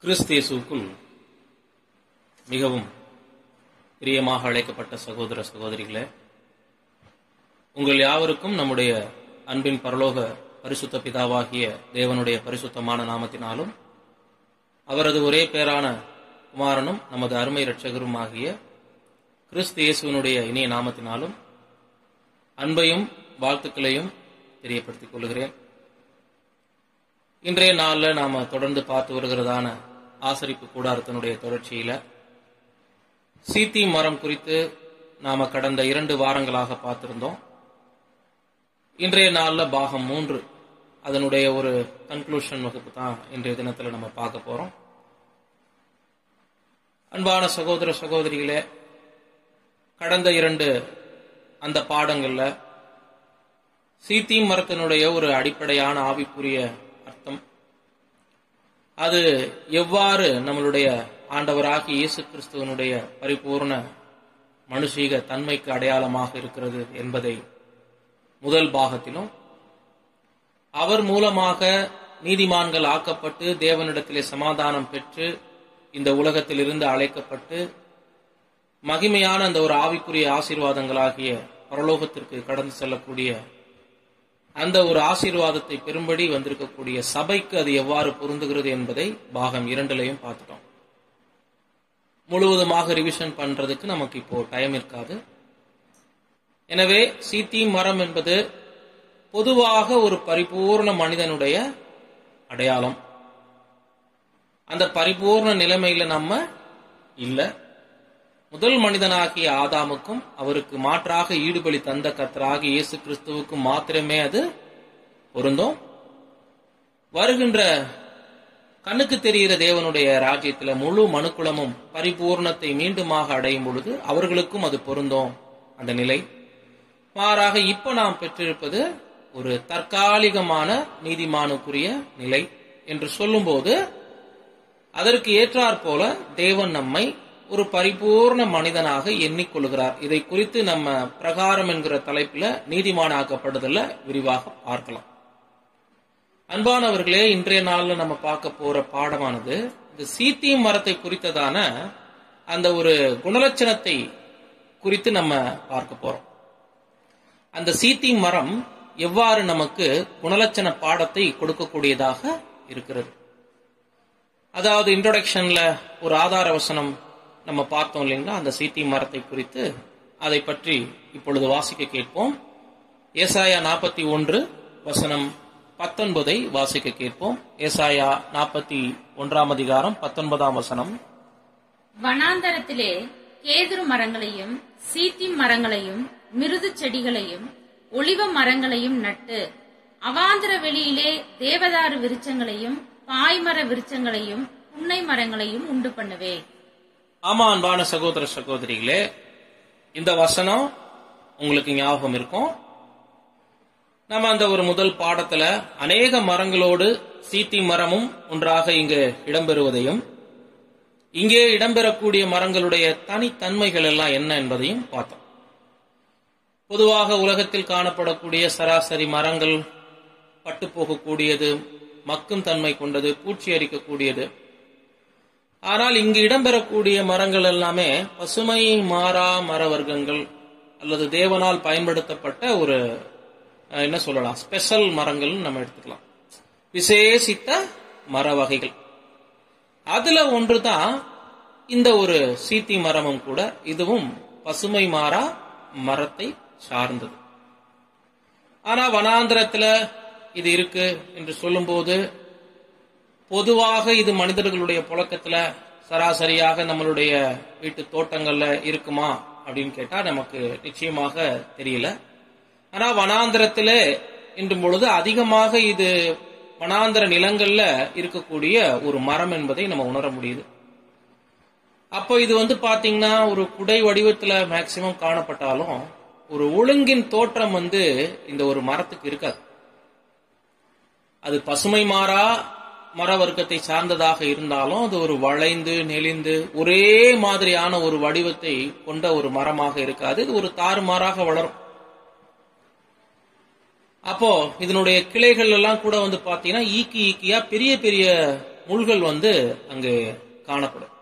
கிறிஸ்து இயேசுவுக்குள் மிகவும் பிரியமாக அழைக்கப்பட்ட சகோதர சகோதரிகளே உங்கள் யாவருக்கும் நம்முடைய அன்பின் பரலோக பரிசுத்த பிதாவாகிய தேவனுடைய பரிசுத்தமான நாமத்தினாலும் அவரது ஒரே பேரான குமாரனும் நமது அருமை இரட்சகரும் ஆகிய கிறிஸ்து இயேசுவினுடைய இனிய நாமத்தினாலும் அன்பையும் வாழ்த்துக்களையும் தெரியப்படுத்திக் கொள்கிறேன் இன்றைய நாளில் நாம தொடர்ந்து பார்த்து வருகிறதான ஆசரிப்பு கூடாரத்தினுடைய தொடர்ச்சியில சீத்தி மரம் குறித்து நாம கடந்த இரண்டு வாரங்களாக பார்த்திருந்தோம் இன்றைய நாளில் பாகம் மூன்று அதனுடைய ஒரு கன்க்ளூஷன் வகுப்பு தான் இன்றைய தினத்தில் நம்ம பார்க்க போறோம் அன்பான சகோதர சகோதரிகளே கடந்த இரண்டு அந்த பாடங்கள்ல சீத்தி மரத்தினுடைய ஒரு அடிப்படையான ஆவிக்குரிய அர்த்தம் அது எவ்வாறு நம்மளுடைய ஆண்டவராகி இயேசு கிறிஸ்துவனுடைய பரிபூர்ண மனுஷீக தன்மைக்கு அடையாளமாக இருக்கிறது என்பதை முதல் பாகத்திலும் அவர் மூலமாக நீதிமான்கள் ஆக்கப்பட்டு தேவனிடத்திலே சமாதானம் பெற்று இந்த உலகத்திலிருந்து அழைக்கப்பட்டு மகிமையான அந்த ஒரு ஆவிக்குரிய ஆசீர்வாதங்களாகிய பரலோகத்திற்கு கடந்து செல்லக்கூடிய அந்த ஒரு ஆசீர்வாதத்தை பெரும்படி வந்திருக்கக்கூடிய சபைக்கு அது எவ்வாறு பொருந்துகிறது என்பதை பாகம் இரண்டுலையும் பார்த்துட்டோம் முழுவதுமாக ரிவிஷன் பண்றதுக்கு நமக்கு இப்போ டைம் இருக்காது எனவே சீத்தி மரம் என்பது பொதுவாக ஒரு பரிபூர்ண மனிதனுடைய அடையாளம் அந்த பரிபூர்ண நிலைமையில நம்ம இல்ல முதல் மனிதனாகிய ஆதாமுக்கும் அவருக்கு மாற்றாக ஈடுபலி தந்த கத்தராகி இயேசு கிறிஸ்துவுக்கும் மாத்திரமே அது பொருந்தும் வருகின்ற கண்ணுக்கு தெரிகிற தேவனுடைய ராஜ்யத்துல முழு மனுக்குலமும் பரிபூர்ணத்தை மீண்டுமாக அடையும் பொழுது அவர்களுக்கும் அது பொருந்தும் அந்த நிலை மாறாக இப்ப நாம் பெற்றிருப்பது ஒரு தற்காலிகமான நீதிமானுக்குரிய நிலை என்று சொல்லும்போது அதற்கு ஏற்றாற் போல தேவன் நம்மை ஒரு பரிபூர்ண மனிதனாக எண்ணிக்கொள்கிறார் இதை குறித்து நம்ம பிரகாரம் என்கிற தலைப்புல நீதிமானாக்கப்படுதல விரிவாக பார்க்கலாம் அன்பானவர்களே இன்றைய நாள்ல நம்ம பார்க்க போற பாடமானது இந்த சீத்தி மரத்தை குறித்ததான அந்த ஒரு குணலட்சணத்தை குறித்து நம்ம பார்க்க போறோம் அந்த சீத்தி மரம் எவ்வாறு நமக்கு குணலட்சண பாடத்தை கொடுக்கக்கூடியதாக இருக்கிறது அதாவது இன்ட்ரோடக்ஷன்ல ஒரு ஆதார வசனம் நம்ம பார்த்தோம் இல்லைங்களா அந்த சீத்தி மரத்தை குறித்து அதை பற்றி இப்பொழுது வாசிக்க கேட்போம் ஏசாயா நாற்பத்தி ஒன்று வசனம் பத்தொன்பதை வாசிக்க கேட்போம் ஏசாயா நாற்பத்தி ஒன்றாம் அதிகாரம் பத்தொன்பதாம் வசனம் வனாந்தரத்திலே கேதுரு மரங்களையும் சீத்தி மரங்களையும் மிருது செடிகளையும் ஒளிவ மரங்களையும் நட்டு அவாந்திர வெளியிலே தேவதாரு விருச்சங்களையும் பாய்மர விருச்சங்களையும் புன்னை மரங்களையும் உண்டு பண்ணுவே ஆமா அன்பான சகோதர சகோதரிகளே இந்த வசனம் உங்களுக்கு ஞாபகம் இருக்கும் நம்ம அந்த ஒரு முதல் பாடத்துல அநேக மரங்களோடு சீத்தி மரமும் ஒன்றாக இங்கு இடம்பெறுவதையும் இங்கே இடம்பெறக்கூடிய மரங்களுடைய தனித்தன்மைகள் எல்லாம் என்ன என்பதையும் பார்த்தோம் பொதுவாக உலகத்தில் காணப்படக்கூடிய சராசரி மரங்கள் பட்டு போகக்கூடியது மக்கும் தன்மை கொண்டது பூச்சி அரிக்கக்கூடியது ஆனால் இங்கு இடம்பெறக்கூடிய மரங்கள் எல்லாமே பசுமை மாறா மர வர்க்கங்கள் அல்லது தேவனால் பயன்படுத்தப்பட்ட ஒரு அஹ், என்ன சொல்லலாம் ஸ்பெஷல் மரங்கள் நம்ம எடுத்துக்கலாம் விசேஷித்த மர வகைகள் அதுல ஒன்றுதான் இந்த ஒரு சீத்தி மரமும் கூட இதுவும் பசுமை மாறா மரத்தை சார்ந்தது ஆனா வனாந்திரத்துல இது இருக்கு என்று சொல்லும்போது பொதுவாக இது மனிதர்களுடைய புழக்கத்துல சராசரியாக நம்மளுடைய வீட்டு தோட்டங்கள்ல இருக்குமா அப்படின்னு கேட்டா நமக்கு நிச்சயமாக தெரியல ஆனா வனாந்திரத்துல என்றும் பொழுது அதிகமாக இது வனாந்திர நிலங்கள்ல இருக்கக்கூடிய ஒரு மரம் என்பதை நம்ம உணர முடியுது அப்போ இது வந்து பாத்தீங்கன்னா ஒரு குடை வடிவத்துல மேக்சிமம் காணப்பட்டாலும் ஒரு ஒழுங்கின் தோற்றம் வந்து இந்த ஒரு மரத்துக்கு இருக்காது அது பசுமை மாறா மர வர்க்கத்தை சார்ந்ததாக இருந்தாலும் அது ஒரு வளைந்து நெளிந்து ஒரே மாதிரியான ஒரு வடிவத்தை கொண்ட ஒரு மரமாக இருக்காது இது ஒரு தாறுமாறாக வளரும் அப்போ இதனுடைய கிளைகள் எல்லாம் கூட வந்து பாத்தீங்கன்னா ஈக்கி ஈக்கியா பெரிய பெரிய முள்கள் வந்து அங்கு காணப்படும்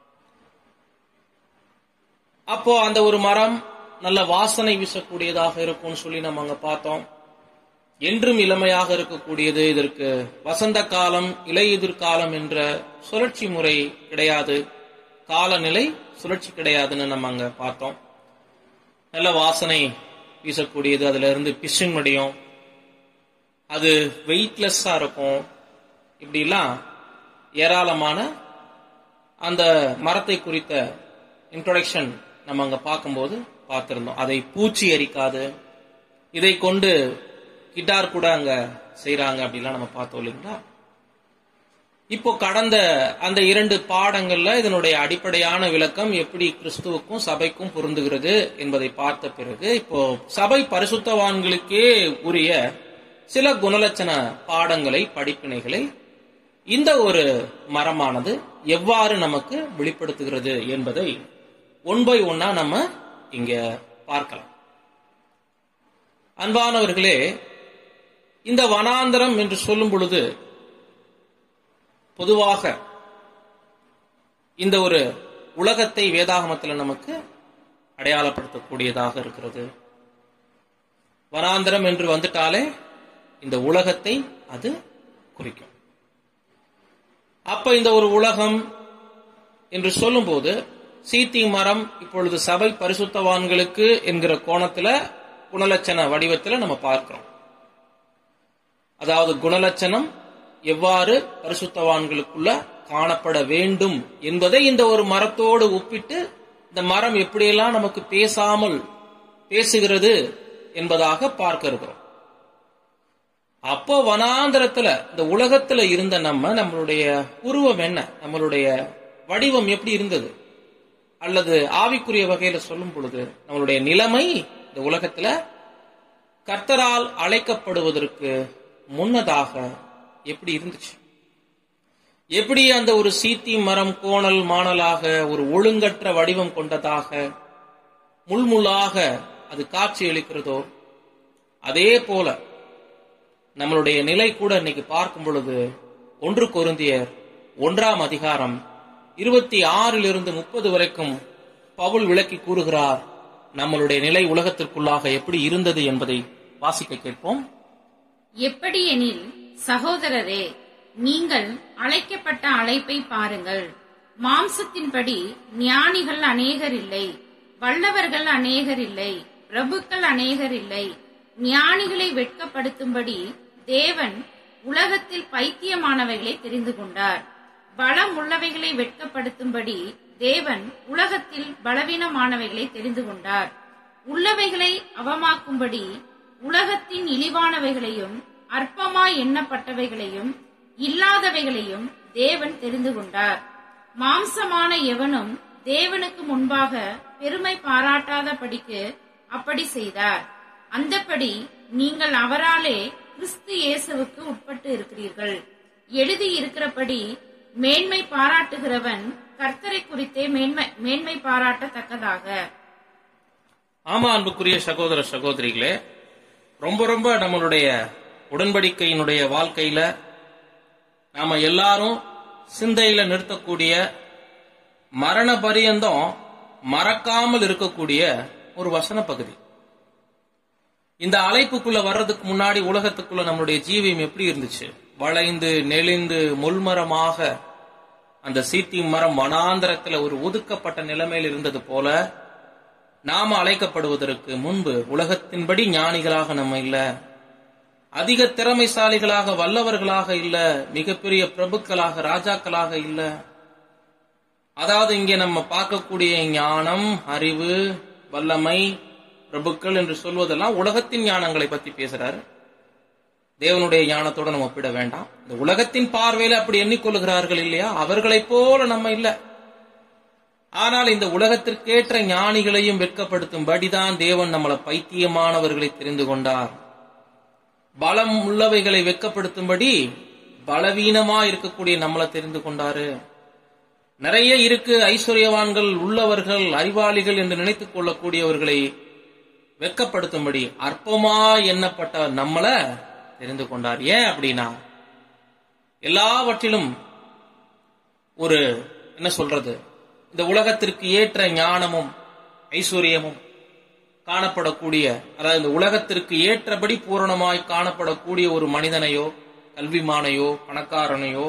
அப்போ அந்த ஒரு மரம் நல்ல வாசனை வீசக்கூடியதாக இருக்கும்னு சொல்லி நம்ம அங்க பார்த்தோம் என்றும் இளமையாக இருக்கக்கூடியது இதற்கு வசந்த காலம் இலையுதிர் காலம் என்ற சுழற்சி முறை கிடையாது காலநிலை சுழற்சி கிடையாதுன்னு நம்ம அங்க பார்த்தோம் நல்ல வாசனை வீசக்கூடியது அதுல இருந்து பிசின் முடியும் அது வெயிட்லெஸ்ஸா இருக்கும் இப்படிலாம் ஏராளமான அந்த மரத்தை குறித்த இன்ட்ரோடக்ஷன் நம்ம அங்க பார்க்கும்போது பார்த்திருந்தோம் அதை பூச்சி எரிக்காது இதை கொண்டு கிட்டார் கூட அங்க செய்றாங்க அப்படிலாம் நம்ம பார்த்தோம் இல்லைங்களா இப்போ கடந்த அந்த இரண்டு பாடங்கள்ல இதனுடைய அடிப்படையான விளக்கம் எப்படி கிறிஸ்துவுக்கும் சபைக்கும் பொருந்துகிறது என்பதை பார்த்த பிறகு இப்போ சபை பரிசுத்தவான்களுக்கே உரிய சில குணலட்சண பாடங்களை படிப்பினைகளை இந்த ஒரு மரமானது எவ்வாறு நமக்கு வெளிப்படுத்துகிறது என்பதை ஒன் பை ஒன்னா நம்ம இங்க பார்க்கலாம் அன்பானவர்களே இந்த வனாந்தரம் என்று சொல்லும் பொழுது பொதுவாக இந்த ஒரு உலகத்தை வேதாகமத்தில் நமக்கு அடையாளப்படுத்தக்கூடியதாக இருக்கிறது வனாந்தரம் என்று வந்துட்டாலே இந்த உலகத்தை அது குறிக்கும் அப்ப இந்த ஒரு உலகம் என்று சொல்லும்போது சீத்தி மரம் இப்பொழுது சபை பரிசுத்தவான்களுக்கு என்கிற கோணத்துல குணலட்சண வடிவத்துல நம்ம பார்க்கிறோம் அதாவது குணலட்சணம் எவ்வாறு பரிசுத்தவான்களுக்குள்ள காணப்பட வேண்டும் என்பதை இந்த ஒரு மரத்தோடு ஒப்பிட்டு இந்த மரம் எப்படியெல்லாம் நமக்கு பேசாமல் பேசுகிறது என்பதாக பார்க்க இருக்கிறோம் அப்போ வனாந்தரத்துல இந்த உலகத்துல இருந்த நம்ம நம்மளுடைய உருவம் என்ன நம்மளுடைய வடிவம் எப்படி இருந்தது அல்லது ஆவிக்குரிய வகையில சொல்லும் பொழுது நம்மளுடைய நிலைமை இந்த உலகத்துல கர்த்தரால் அழைக்கப்படுவதற்கு முன்னதாக எப்படி இருந்துச்சு எப்படி அந்த ஒரு சீத்தி மரம் கோணல் மாணலாக ஒரு ஒழுங்கற்ற வடிவம் கொண்டதாக முள்முள்ளாக அது காட்சி அளிக்கிறதோ அதே போல நம்மளுடைய நிலை கூட இன்னைக்கு பார்க்கும் பொழுது ஒன்று கொருந்தியர் ஒன்றாம் அதிகாரம் இருபத்தி ஆறிலிருந்து முப்பது வரைக்கும் பவுல் விளக்கி கூறுகிறார் நம்மளுடைய நிலை உலகத்திற்குள்ளாக எப்படி இருந்தது என்பதை வாசிக்க கேட்போம் எப்படியெனில் சகோதரரே நீங்கள் அழைக்கப்பட்ட அழைப்பை பாருங்கள் மாம்சத்தின்படி ஞானிகள் அநேகர் இல்லை வல்லவர்கள் அநேகர் இல்லை பிரபுக்கள் அநேகர் இல்லை ஞானிகளை வெட்கப்படுத்தும்படி தேவன் உலகத்தில் பைத்தியமானவைகளை தெரிந்து கொண்டார் பலம் உள்ளவைகளை வெட்கப்படுத்தும்படி தேவன் உலகத்தில் பலவீனமானவைகளை தெரிந்து கொண்டார் உள்ளவைகளை அவமாக்கும்படி உலகத்தின் இழிவானவைகளையும் அற்பமாய் எண்ணப்பட்டவைகளையும் இல்லாதவைகளையும் தேவன் தெரிந்து கொண்டார் மாம்சமான எவனும் தேவனுக்கு முன்பாக பெருமை பாராட்டாதபடிக்கு அப்படி செய்தார் அந்தப்படி நீங்கள் அவராலே கிறிஸ்து இயேசுவுக்கு உட்பட்டு இருக்கிறீர்கள் எழுதி இருக்கிறபடி மேன்மை பாராட்டுகிறவன் கர்த்தரை குறித்தே மேன்மை மேன்மை பாராட்டத்தக்கதாக ஆமா அன்புக்குரிய சகோதர சகோதரிகளே ரொம்ப ரொம்ப நம்மளுடைய உடன்படிக்கையினுடைய வாழ்க்கையில நாம எல்லாரும் சிந்தையில நிறுத்தக்கூடிய மரண பரியந்தம் மறக்காமல் இருக்கக்கூடிய ஒரு வசன பகுதி இந்த அழைப்புக்குள்ள வர்றதுக்கு முன்னாடி உலகத்துக்குள்ள நம்மளுடைய ஜீவியம் எப்படி இருந்துச்சு வளைந்து நெளிந்து முள்மரமாக அந்த சீத்தி மரம் வனாந்தரத்துல ஒரு ஒதுக்கப்பட்ட நிலைமையில் இருந்தது போல நாம அழைக்கப்படுவதற்கு முன்பு உலகத்தின்படி ஞானிகளாக நம்ம இல்ல அதிக திறமைசாலிகளாக வல்லவர்களாக இல்ல மிகப்பெரிய பிரபுக்களாக ராஜாக்களாக இல்ல அதாவது இங்கே நம்ம பார்க்கக்கூடிய ஞானம் அறிவு வல்லமை பிரபுக்கள் என்று சொல்வதெல்லாம் உலகத்தின் ஞானங்களை பத்தி பேசுறாரு தேவனுடைய ஞானத்தோட நம்ம ஒப்பிட வேண்டாம் இந்த உலகத்தின் பார்வையில அப்படி எண்ணிக்கொள்கிறார்கள் இல்லையா அவர்களைப் போல நம்ம இல்ல ஆனால் இந்த உலகத்திற்கேற்ற ஞானிகளையும் வெட்கப்படுத்தும்படிதான் தேவன் நம்மளை பைத்தியமானவர்களை தெரிந்து கொண்டார் பலம் உள்ளவைகளை வெட்கப்படுத்தும்படி பலவீனமா இருக்கக்கூடிய நம்மளை தெரிந்து கொண்டாரு நிறைய இருக்கு ஐஸ்வர்யவான்கள் உள்ளவர்கள் அறிவாளிகள் என்று நினைத்துக் கொள்ளக்கூடியவர்களை வெட்கப்படுத்தும்படி அற்பமா எண்ணப்பட்ட நம்மள தெரிந்து கொண்டார் ஏன் அப்படின்னா எல்லாவற்றிலும் ஒரு என்ன சொல்றது இந்த உலகத்திற்கு ஏற்ற ஞானமும் ஐஸ்வர்யமும் காணப்படக்கூடிய அதாவது இந்த உலகத்திற்கு ஏற்றபடி பூரணமாய் காணப்படக்கூடிய ஒரு மனிதனையோ கல்விமானையோ பணக்காரனையோ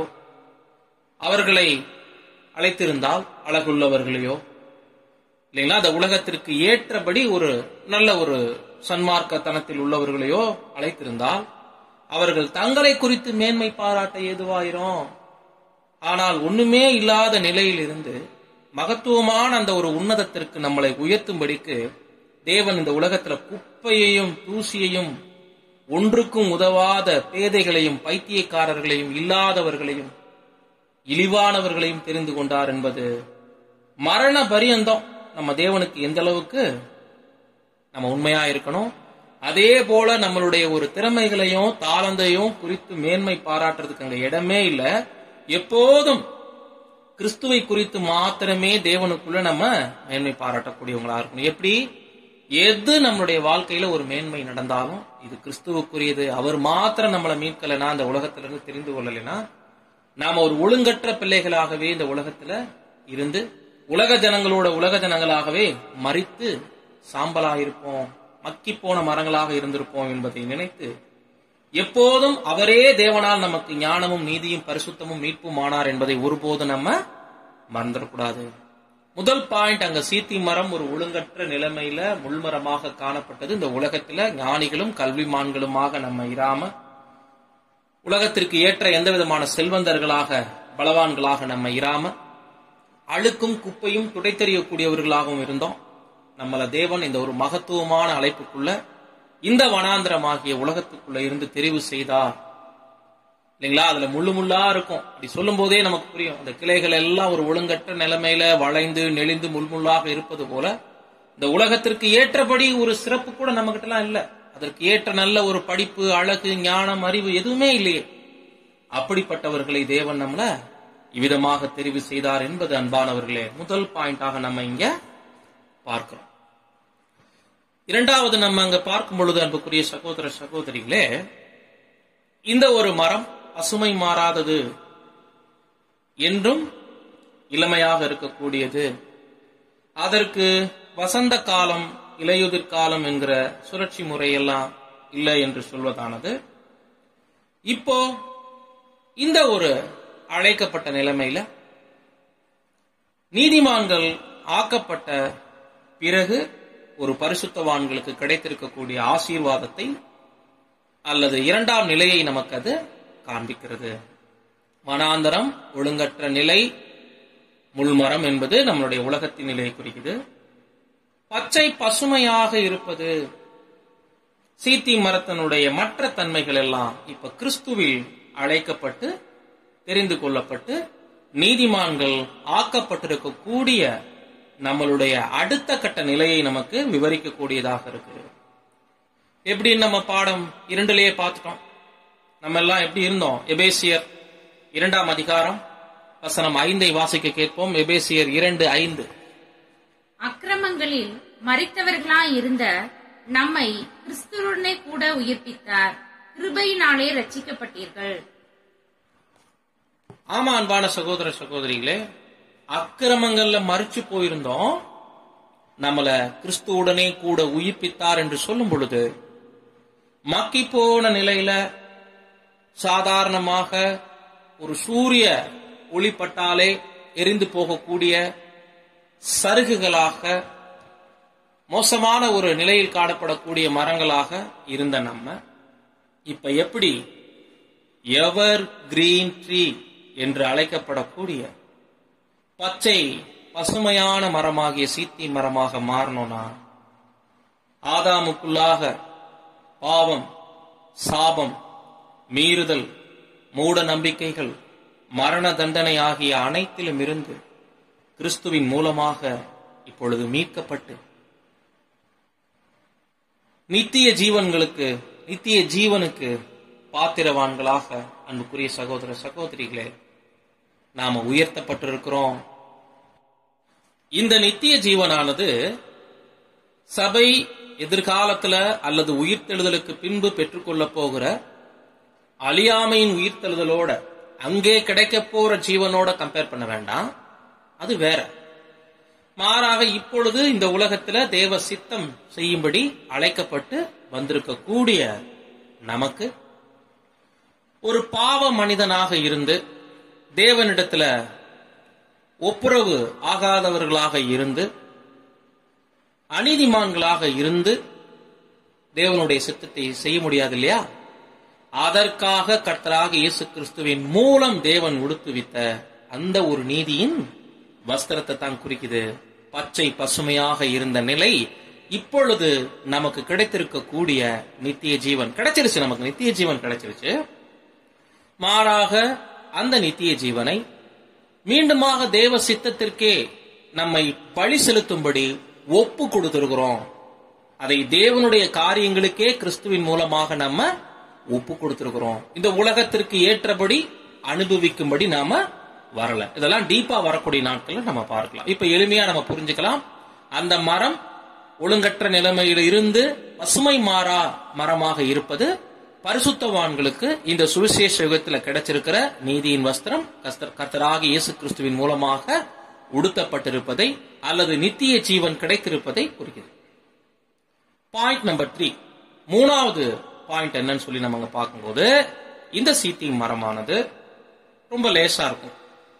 அவர்களை அழைத்திருந்தால் அழகுள்ளவர்களையோ இல்லைங்களா அந்த உலகத்திற்கு ஏற்றபடி ஒரு நல்ல ஒரு சன்மார்க்கத்தனத்தில் உள்ளவர்களையோ அழைத்திருந்தால் அவர்கள் தங்களை குறித்து மேன்மை பாராட்ட ஏதுவாயிரும் ஆனால் ஒண்ணுமே இல்லாத நிலையில் இருந்து மகத்துவமான அந்த ஒரு உன்னதத்திற்கு நம்மளை உயர்த்தும்படிக்கு தேவன் இந்த உலகத்துல குப்பையையும் தூசியையும் ஒன்றுக்கும் உதவாத பேதைகளையும் பைத்தியக்காரர்களையும் இல்லாதவர்களையும் இழிவானவர்களையும் தெரிந்து கொண்டார் என்பது மரண பரியந்தம் நம்ம தேவனுக்கு எந்த அளவுக்கு நம்ம உண்மையா இருக்கணும் அதே போல நம்மளுடைய ஒரு திறமைகளையும் தாளந்தையும் குறித்து மேன்மை பாராட்டுறதுக்கு அங்க இடமே இல்ல எப்போதும் கிறிஸ்துவை குறித்து மாத்திரமே தேவனுக்குள்ள நம்ம மேன்மை பாராட்டக்கூடியவங்களா இருக்கணும் எப்படி எது நம்மளுடைய வாழ்க்கையில ஒரு மேன்மை நடந்தாலும் இது கிறிஸ்துவுக்குரியது அவர் மாத்திரம் நம்மளை மீட்கலைன்னா அந்த உலகத்துல இருந்து தெரிந்து கொள்ளலைன்னா நாம ஒரு ஒழுங்கற்ற பிள்ளைகளாகவே இந்த உலகத்துல இருந்து உலக ஜனங்களோட உலக ஜனங்களாகவே மறித்து சாம்பலாயிருப்போம் மக்கி போன மரங்களாக இருந்திருப்போம் என்பதை நினைத்து எப்போதும் அவரே தேவனால் நமக்கு ஞானமும் நீதியும் பரிசுத்தமும் மீட்பும் ஆனார் என்பதை ஒருபோதும் நம்ம மறந்துடக்கூடாது முதல் பாயிண்ட் அங்க சீத்தி மரம் ஒரு ஒழுங்கற்ற நிலைமையில முள்மரமாக காணப்பட்டது இந்த உலகத்துல ஞானிகளும் கல்விமான்களுமாக நம்ம இராம உலகத்திற்கு ஏற்ற எந்த விதமான செல்வந்தர்களாக பலவான்களாக நம்ம இராம அழுக்கும் குப்பையும் துடைத்தெறியக்கூடியவர்களாகவும் இருந்தோம் நம்மள தேவன் இந்த ஒரு மகத்துவமான அழைப்புக்குள்ள இந்த வனாந்திரமாகிய உலகத்துக்குள்ள இருந்து தெரிவு செய்தார் இல்லைங்களா அதுல முள்ளு முள்ளா இருக்கும் அப்படி சொல்லும் போதே நமக்கு புரியும் அந்த கிளைகள் எல்லாம் ஒரு ஒழுங்கற்ற நிலைமையில வளைந்து நெளிந்து முள்முள்ளாக இருப்பது போல இந்த உலகத்திற்கு ஏற்றபடி ஒரு சிறப்பு கூட நம்ம கிட்ட எல்லாம் இல்ல அதற்கு ஏற்ற நல்ல ஒரு படிப்பு அழகு ஞானம் அறிவு எதுவுமே இல்லையே அப்படிப்பட்டவர்களை தேவன் நம்மள இவ்விதமாக தெரிவு செய்தார் என்பது அன்பானவர்களே முதல் பாயிண்டாக நம்ம இங்க பார்க்கிறோம் இரண்டாவது நம்ம அங்க பார்க்கும் பொழுது அன்புக்குரிய சகோதர சகோதரிகளே இந்த ஒரு மரம் பசுமை மாறாதது என்றும் இளமையாக இருக்கக்கூடியது அதற்கு வசந்த காலம் இலையுதிர் காலம் என்கிற சுழற்சி முறையெல்லாம் இல்லை என்று சொல்வதானது இப்போ இந்த ஒரு அழைக்கப்பட்ட நிலைமையில நீதிமான்கள் ஆக்கப்பட்ட பிறகு ஒரு பரிசுத்தவான்களுக்கு கிடைத்திருக்கக்கூடிய ஆசீர்வாதத்தை அல்லது இரண்டாம் நிலையை நமக்கு அது காண்பிக்கிறது வனாந்தரம் ஒழுங்கற்ற நிலை முள்மரம் என்பது நம்மளுடைய உலகத்தின் நிலையை குறிக்குது பச்சை பசுமையாக இருப்பது சீத்தி மரத்தினுடைய மற்ற தன்மைகள் எல்லாம் இப்ப கிறிஸ்துவில் அழைக்கப்பட்டு தெரிந்து கொள்ளப்பட்டு நீதிமான்கள் ஆக்கப்பட்டிருக்கக்கூடிய நம்மளுடைய அடுத்த கட்ட நிலையை நமக்கு விவரிக்கக்கூடியதாக இருக்கு எப்படி நம்ம பாடம் இரண்டுலயே பார்த்துட்டோம் நம்ம எல்லாம் எப்படி இருந்தோம் எபேசியர் இரண்டாம் அதிகாரம் வசனம் ஐந்தை வாசிக்க கேட்போம் எபேசியர் இரண்டு ஐந்து அக்கிரமங்களில் மறித்தவர்களாய் இருந்த நம்மை கிறிஸ்துவுடனே கூட உயிர்ப்பித்தார் கிருபையினாலே ரட்சிக்கப்பட்டீர்கள் ஆமா அன்பான சகோதர சகோதரிகளே அக்கிரமங்கள்ல மறிச்சு போயிருந்தோம் நம்மள கிறிஸ்துவுடனே கூட உயிர்ப்பித்தார் என்று சொல்லும் பொழுது மக்கி போன நிலையில சாதாரணமாக ஒரு சூரிய ஒளிப்பட்டாலே எரிந்து போகக்கூடிய சருகுகளாக மோசமான ஒரு நிலையில் காணப்படக்கூடிய மரங்களாக இருந்த நம்ம இப்ப எப்படி எவர் கிரீன் ட்ரீ என்று அழைக்கப்படக்கூடிய பச்சை பசுமையான மரமாகிய சீத்தி மரமாக மாறணும்னா ஆதாமுக்குள்ளாக பாவம் சாபம் மீறுதல் மூட நம்பிக்கைகள் மரண தண்டனை ஆகிய அனைத்திலும் இருந்து கிறிஸ்துவின் மூலமாக இப்பொழுது மீட்கப்பட்டு நித்திய ஜீவன்களுக்கு நித்திய ஜீவனுக்கு பாத்திரவான்களாக அன்புக்குரிய சகோதர சகோதரிகளே நாம உயர்த்தப்பட்டிருக்கிறோம் இந்த நித்திய ஜீவனானது சபை எதிர்காலத்துல அல்லது உயிர்த்தெழுதலுக்கு பின்பு பெற்றுக்கொள்ள போகிற அழியாமையின் உயிர்த்தெழுதலோட அங்கே கிடைக்க போற ஜீவனோட கம்பேர் பண்ண வேண்டாம் அது வேற மாறாக இப்பொழுது இந்த உலகத்துல தேவ சித்தம் செய்யும்படி அழைக்கப்பட்டு வந்திருக்கக்கூடிய நமக்கு ஒரு பாவ மனிதனாக இருந்து தேவனிடத்துல ஒப்புரவு ஆகாதவர்களாக இருந்து அநீதிமான்களாக இருந்து தேவனுடைய சித்தத்தை செய்ய முடியாது இல்லையா அதற்காக கர்த்தராக இயேசு கிறிஸ்துவின் மூலம் தேவன் உடுத்துவித்த அந்த ஒரு நீதியின் வஸ்திரத்தை தான் குறிக்குது பச்சை பசுமையாக இருந்த நிலை இப்பொழுது நமக்கு கிடைத்திருக்கக்கூடிய நித்திய ஜீவன் கிடைச்சிருச்சு நமக்கு நித்திய ஜீவன் கிடைச்சிருச்சு மாறாக அந்த நித்திய ஜீவனை மீண்டுமாக தேவ சித்தத்திற்கே நம்மை பழி செலுத்தும்படி ஒப்பு கொடுத்திருக்கிறோம் அதை தேவனுடைய காரியங்களுக்கே கிறிஸ்துவின் மூலமாக நம்ம ஒப்பு கொடுத்திருக்கிறோம் இந்த உலகத்திற்கு ஏற்றபடி அனுபவிக்கும்படி நாம வரல இதெல்லாம் டீப்பா வரக்கூடிய நாட்கள்ல நம்ம பார்க்கலாம் இப்ப எளிமையா நம்ம புரிஞ்சுக்கலாம் அந்த மரம் ஒழுங்கற்ற நிலைமையில இருந்து பசுமை மாறா மரமாக இருப்பது பரிசுத்தவான்களுக்கு இந்த சுவிசேஷ யுகத்துல கிடைச்சிருக்கிற நீதியின் வஸ்திரம் கஸ்தர்- கர்த்தராக இயேசு கிறிஸ்துவின் மூலமாக உடுத்தப்பட்டிருப்பதை அல்லது நித்திய ஜீவன் கிடைத்திருப்பதை குறிக்கிறது பாயிண்ட் நம்பர் த்ரீ மூணாவது பாயிண்ட் என்னன்னு சொல்லி நம்ம அங்க பார்க்கும்போது இந்த சீத்தி மரமானது ரொம்ப லேசா இருக்கும்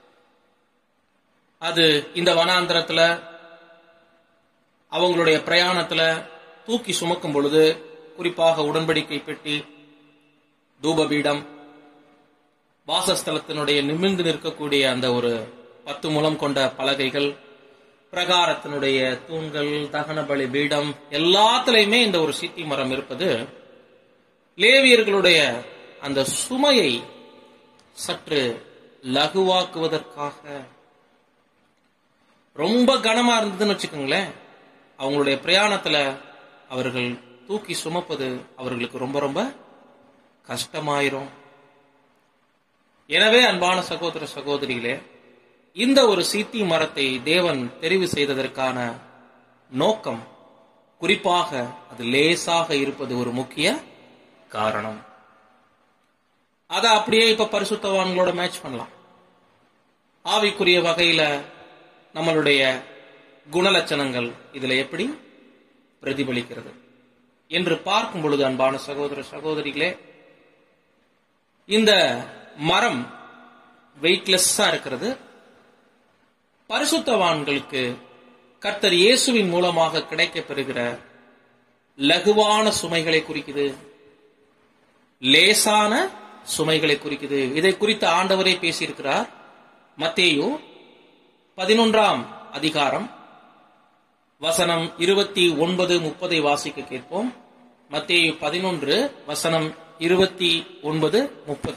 அது இந்த வனாந்திரத்துல அவங்களுடைய பிரயாணத்துல தூக்கி சுமக்கும் பொழுது குறிப்பாக உடன்படிக்கை பெட்டி தூபபீடம் வாசஸ்தலத்தினுடைய நிமிர்ந்து நிற்கக்கூடிய அந்த ஒரு பத்து முலம் கொண்ட பலகைகள் பிரகாரத்தினுடைய தூண்கள் தகன பலி பீடம் எல்லாத்துலயுமே இந்த ஒரு சீத்தி மரம் இருப்பது லேவியர்களுடைய அந்த சுமையை சற்று லகுவாக்குவதற்காக ரொம்ப கனமா இருந்ததுன்னு வச்சுக்கோங்களேன் அவங்களுடைய பிரயாணத்துல அவர்கள் தூக்கி சுமப்பது அவர்களுக்கு ரொம்ப ரொம்ப கஷ்டமாயிரும் எனவே அன்பான சகோதர சகோதரிகளே இந்த ஒரு சீத்தி மரத்தை தேவன் தெரிவு செய்ததற்கான நோக்கம் குறிப்பாக அது லேசாக இருப்பது ஒரு முக்கிய காரணம் அதை அப்படியே இப்ப பரிசுத்தவான்களோட மேட்ச் பண்ணலாம் ஆவிக்குரிய வகையில நம்மளுடைய குணலட்சணங்கள் இதுல எப்படி பிரதிபலிக்கிறது என்று பார்க்கும் பொழுது அன்பான சகோதர சகோதரிகளே இந்த மரம் வெயிட்லெஸ்ஸா இருக்கிறது பரிசுத்தவான்களுக்கு கர்த்தர் இயேசுவின் மூலமாக கிடைக்கப் பெறுகிற லகுவான சுமைகளை குறிக்குது லேசான சுமைகளை குறிக்குது இதை குறித்து ஆண்டவரே பேசியிருக்கிறார் மத்தேயு பதினொன்றாம் அதிகாரம் வசனம் இருபத்தி ஒன்பது முப்பதை வாசிக்க கேட்போம் மத்தேயு பதினொன்று வசனம் இருபத்தி ஒன்பது முப்பது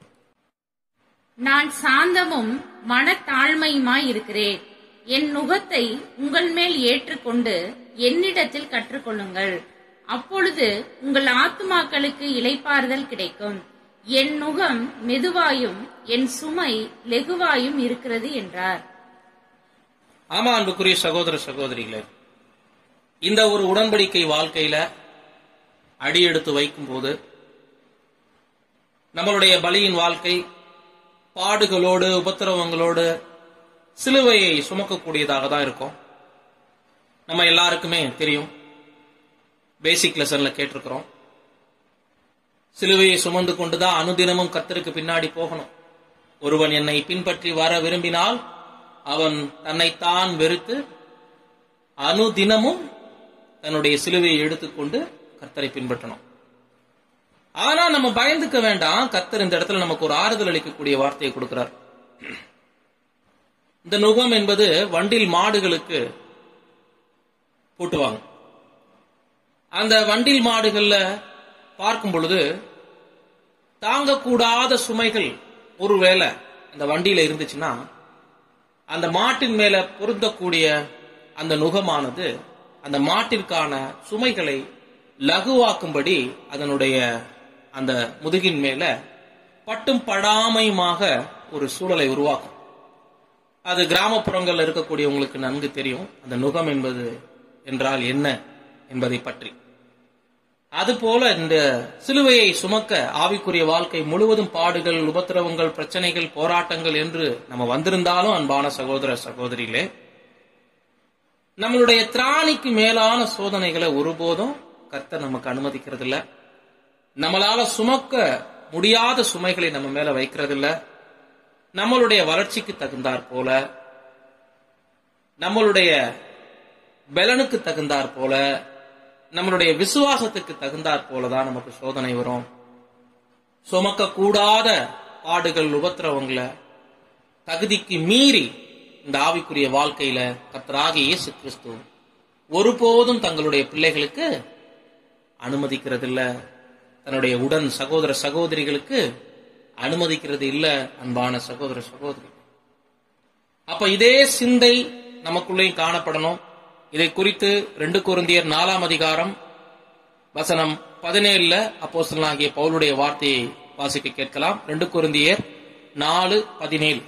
நான் சாந்தமும் மனத்தாழ்மையுமாய் இருக்கிறேன் என் நுகத்தை உங்கள் மேல் ஏற்றுக்கொண்டு என்னிடத்தில் கற்றுக்கொள்ளுங்கள் அப்பொழுது உங்கள் ஆத்துமாக்களுக்கு இளைப்பாறுதல் கிடைக்கும் என் நுகம் மெதுவாயும் என் சுமை லெகுவாயும் இருக்கிறது என்றார் ஆமா அன்புக்குரிய சகோதர சகோதரிகளே இந்த ஒரு உடன்படிக்கை வாழ்க்கையில அடியெடுத்து வைக்கும் போது நம்மளுடைய பலியின் வாழ்க்கை பாடுகளோடு உபத்திரவங்களோடு சிலுவையை சுமக்கக்கூடியதாக தான் இருக்கும் நம்ம எல்லாருக்குமே தெரியும் பேசிக் லெசன்ல கேட்டிருக்கிறோம் சிலுவையை சுமந்து கொண்டுதான் அனுதினமும் கத்தருக்கு பின்னாடி போகணும் ஒருவன் என்னை பின்பற்றி வர விரும்பினால் அவன் தன்னைத்தான் வெறுத்து அனுதினமும் தன்னுடைய சிலுவையை எடுத்துக்கொண்டு கர்த்தரை பின்பற்றணும் ஆனா நம்ம பயந்துக்க வேண்டாம் கர்த்தர் இந்த இடத்துல நமக்கு ஒரு ஆறுதல் அளிக்கக்கூடிய வார்த்தையை கொடுக்கிறார் இந்த நுகம் என்பது வண்டில் மாடுகளுக்கு பூட்டுவாங்க அந்த வண்டில் மாடுகள்ல பார்க்கும் பொழுது தாங்கக்கூடாத சுமைகள் ஒருவேளை அந்த வண்டியில இருந்துச்சுன்னா அந்த மாட்டின் மேல பொருந்தக்கூடிய அந்த நுகமானது அந்த மாட்டிற்கான சுமைகளை லகுவாக்கும்படி அதனுடைய அந்த முதுகின் மேல பட்டும் படாமையுமாக ஒரு சூழலை உருவாக்கும் அது கிராமப்புறங்கள்ல இருக்கக்கூடியவங்களுக்கு நன்கு தெரியும் அந்த நுகம் என்பது என்றால் என்ன என்பதை பற்றி அதுபோல இந்த சிலுவையை சுமக்க ஆவிக்குரிய வாழ்க்கை முழுவதும் பாடுகள் உபத்திரவங்கள் பிரச்சனைகள் போராட்டங்கள் என்று நம்ம வந்திருந்தாலும் அன்பான சகோதர சகோதரிகளே நம்மளுடைய திராணிக்கு மேலான சோதனைகளை ஒருபோதும் கர்த்தர் நமக்கு அனுமதிக்கிறது இல்ல நம்மளால சுமக்க முடியாத சுமைகளை நம்ம மேல வைக்கிறது இல்ல நம்மளுடைய வளர்ச்சிக்கு தகுந்தாற் போல நம்மளுடைய பலனுக்கு தகுந்தாற் போல நம்மளுடைய விசுவாசத்துக்கு தகுந்தாற் போலதான் நமக்கு சோதனை வரும் சுமக்க கூடாத பாடுகள் உபத்திரவங்களை தகுதிக்கு மீறி இந்த ஆவிக்குரிய வாழ்க்கையில கர்த்தராகிய இயேசு கிறிஸ்து ஒருபோதும் தங்களுடைய பிள்ளைகளுக்கு அனுமதிக்கிறதில்ல தன்னுடைய உடன் சகோதர சகோதரிகளுக்கு அனுமதிக்கிறது இல்ல அன்பான சகோதர சகோதரி அப்ப இதே சிந்தை நமக்குள்ளேயும் காணப்படணும் இதை குறித்து ரெண்டு குருந்தியர் நாலாம் அதிகாரம் வசனம் பதினேழுல அப்போஸ்தலனாகிய பவுலுடைய வார்த்தையை வாசிக்க கேட்கலாம் ரெண்டு குருந்தியர் நாலு பதினேழு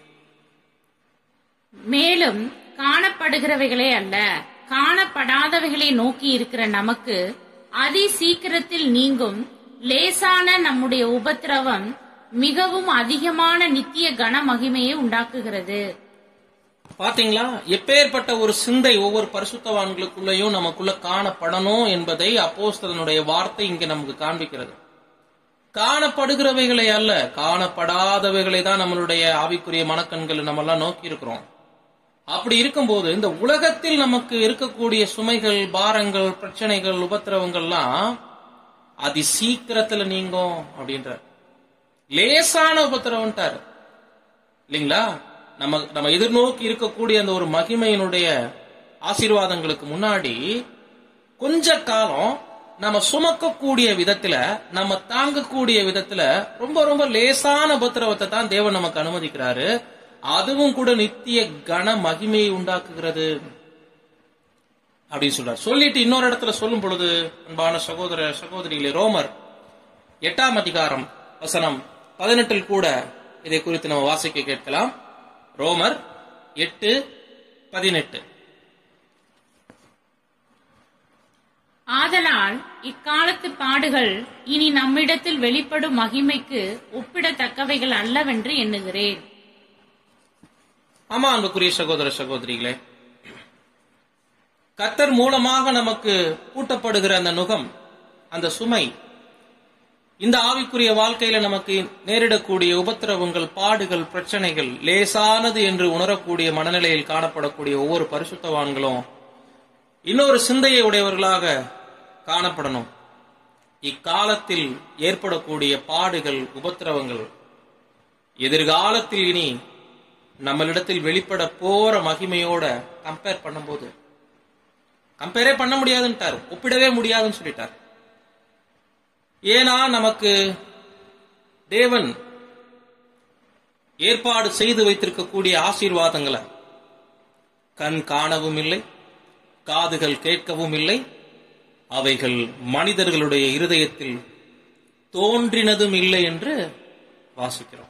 மேலும் காணப்படுகிறவைகளே அல்ல காணப்படாதவைகளை நோக்கி இருக்கிற நமக்கு அதி சீக்கிரத்தில் நீங்கும் லேசான நம்முடைய உபத்திரவம் மிகவும் அதிகமான நித்திய கன மகிமையை உண்டாக்குகிறது பாத்தீங்களா எப்பேற்பட்ட ஒரு சிந்தை ஒவ்வொரு பரிசுத்தவான்களுக்குள்ளேயும் நமக்குள்ள காணப்படணும் என்பதை அப்போஸ்தலனுடைய வார்த்தை இங்க நமக்கு காண்பிக்கிறது காணப்படுகிறவைகளை அல்ல காணப்படாதவைகளை தான் நம்மளுடைய ஆவிக்குரிய மனக்கண்கள் நம்ம எல்லாம் நோக்கி இருக்கிறோம் அப்படி இருக்கும்போது இந்த உலகத்தில் நமக்கு இருக்கக்கூடிய சுமைகள் பாரங்கள் பிரச்சனைகள் உபத்திரவங்கள்லாம் அதி சீக்கிரத்துல நீங்கும் அப்படின்ற லேசான உபத்திரவன்ட்டார் இல்லைங்களா நம்ம நம்ம எதிர்நோக்கி இருக்கக்கூடிய அந்த ஒரு மகிமையினுடைய ஆசீர்வாதங்களுக்கு முன்னாடி கொஞ்ச காலம் நம்ம சுமக்கக்கூடிய விதத்துல நம்ம தாங்கக்கூடிய விதத்துல ரொம்ப ரொம்ப லேசான உபத்திரவத்தை தான் தேவன் நமக்கு அனுமதிக்கிறாரு அதுவும் கூட நித்திய கன மகிமையை உண்டாக்குகிறது அப்படின்னு சொல்றார் சொல்லிட்டு இன்னொரு இடத்துல சொல்லும் பொழுது அன்பான சகோதர சகோதரிகளே ரோமர் எட்டாம் அதிகாரம் வசனம் பதினெட்டில் கூட இதை குறித்து நம்ம வாசிக்க கேட்கலாம் ரோமர் எட்டு பதினெட்டு ஆதலால் இக்காலத்து பாடுகள் இனி நம்மிடத்தில் வெளிப்படும் மகிமைக்கு ஒப்பிடத்தக்கவைகள் அல்லவென்று எண்ணுகிறேன் ஆமா அன்புக்குரிய சகோதர சகோதரிகளே கத்தர் மூலமாக நமக்கு பூட்டப்படுகிற அந்த நுகம் அந்த சுமை இந்த ஆவிக்குரிய வாழ்க்கையில நமக்கு நேரிடக்கூடிய உபத்திரவங்கள் பாடுகள் பிரச்சனைகள் லேசானது என்று உணரக்கூடிய மனநிலையில் காணப்படக்கூடிய ஒவ்வொரு பரிசுத்தவான்களும் இன்னொரு சிந்தையை உடையவர்களாக காணப்படணும் இக்காலத்தில் ஏற்படக்கூடிய பாடுகள் உபத்திரவங்கள் எதிர்காலத்தில் இனி நம்மளிடத்தில் வெளிப்பட போற மகிமையோட கம்பேர் பண்ணும்போது கம்பேரே பண்ண முடியாதுன்ட்டார் ஒப்பிடவே முடியாதுன்னு சொல்லிட்டார் ஏன்னா நமக்கு தேவன் ஏற்பாடு செய்து வைத்திருக்கக்கூடிய ஆசீர்வாதங்களை கண் காணவும் இல்லை காதுகள் கேட்கவும் இல்லை அவைகள் மனிதர்களுடைய இருதயத்தில் தோன்றினதும் இல்லை என்று வாசிக்கிறோம்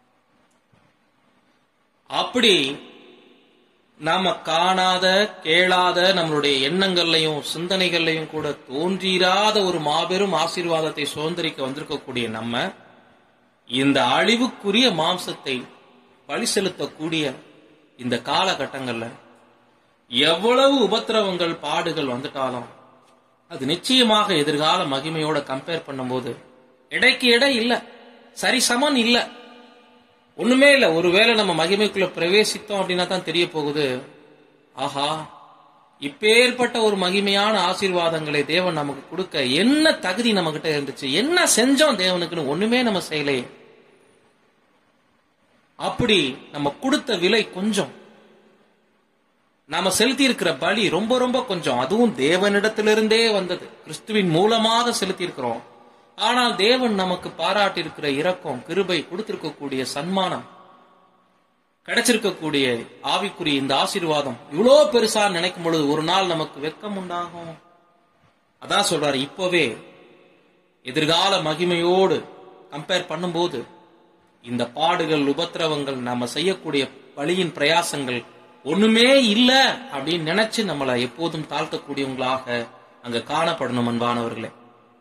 அப்படி நாம காணாத கேளாத நம்மளுடைய எண்ணங்கள்லையும் சிந்தனைகள்லையும் கூட தோன்றிராத ஒரு மாபெரும் ஆசீர்வாதத்தை சுதந்திரிக்க வந்திருக்கக்கூடிய நம்ம இந்த அழிவுக்குரிய மாம்சத்தை பலி செலுத்தக்கூடிய இந்த காலகட்டங்கள்ல எவ்வளவு உபத்திரவங்கள் பாடுகள் வந்துட்டாலும் அது நிச்சயமாக எதிர்கால மகிமையோட கம்பேர் பண்ணும்போது எடைக்கு எடை இல்ல சரிசமன் இல்ல ஒண்ணுமே இல்ல ஒருவேளை நம்ம மகிமைக்குள்ள பிரவேசித்தோம் அப்படின்னா தான் தெரிய போகுது ஆஹா இப்பேற்பட்ட ஒரு மகிமையான ஆசீர்வாதங்களை தேவன் நமக்கு கொடுக்க என்ன தகுதி நம்ம கிட்ட இருந்துச்சு என்ன செஞ்சோம் தேவனுக்குன்னு ஒண்ணுமே நம்ம செய்யலையே அப்படி நம்ம கொடுத்த விலை கொஞ்சம் நாம செலுத்தி இருக்கிற பலி ரொம்ப ரொம்ப கொஞ்சம் அதுவும் தேவனிடத்திலிருந்தே வந்தது கிறிஸ்துவின் மூலமாக செலுத்தி இருக்கிறோம் ஆனால் தேவன் நமக்கு பாராட்டி இருக்கிற இரக்கம் கிருபை கொடுத்திருக்கக்கூடிய சன்மானம் கிடைச்சிருக்கக்கூடிய ஆவிக்குரிய இந்த ஆசீர்வாதம் இவ்வளோ பெருசா நினைக்கும் பொழுது ஒரு நாள் நமக்கு வெட்கம் உண்டாகும் அதான் சொல்றாரு இப்பவே எதிர்கால மகிமையோடு கம்பேர் பண்ணும்போது இந்த பாடுகள் உபத்திரவங்கள் நாம செய்யக்கூடிய வழியின் பிரயாசங்கள் ஒண்ணுமே இல்ல அப்படின்னு நினைச்சு நம்மளை எப்போதும் தாழ்த்தக்கூடியவங்களாக அங்க காணப்படணும் அன்பானவர்களே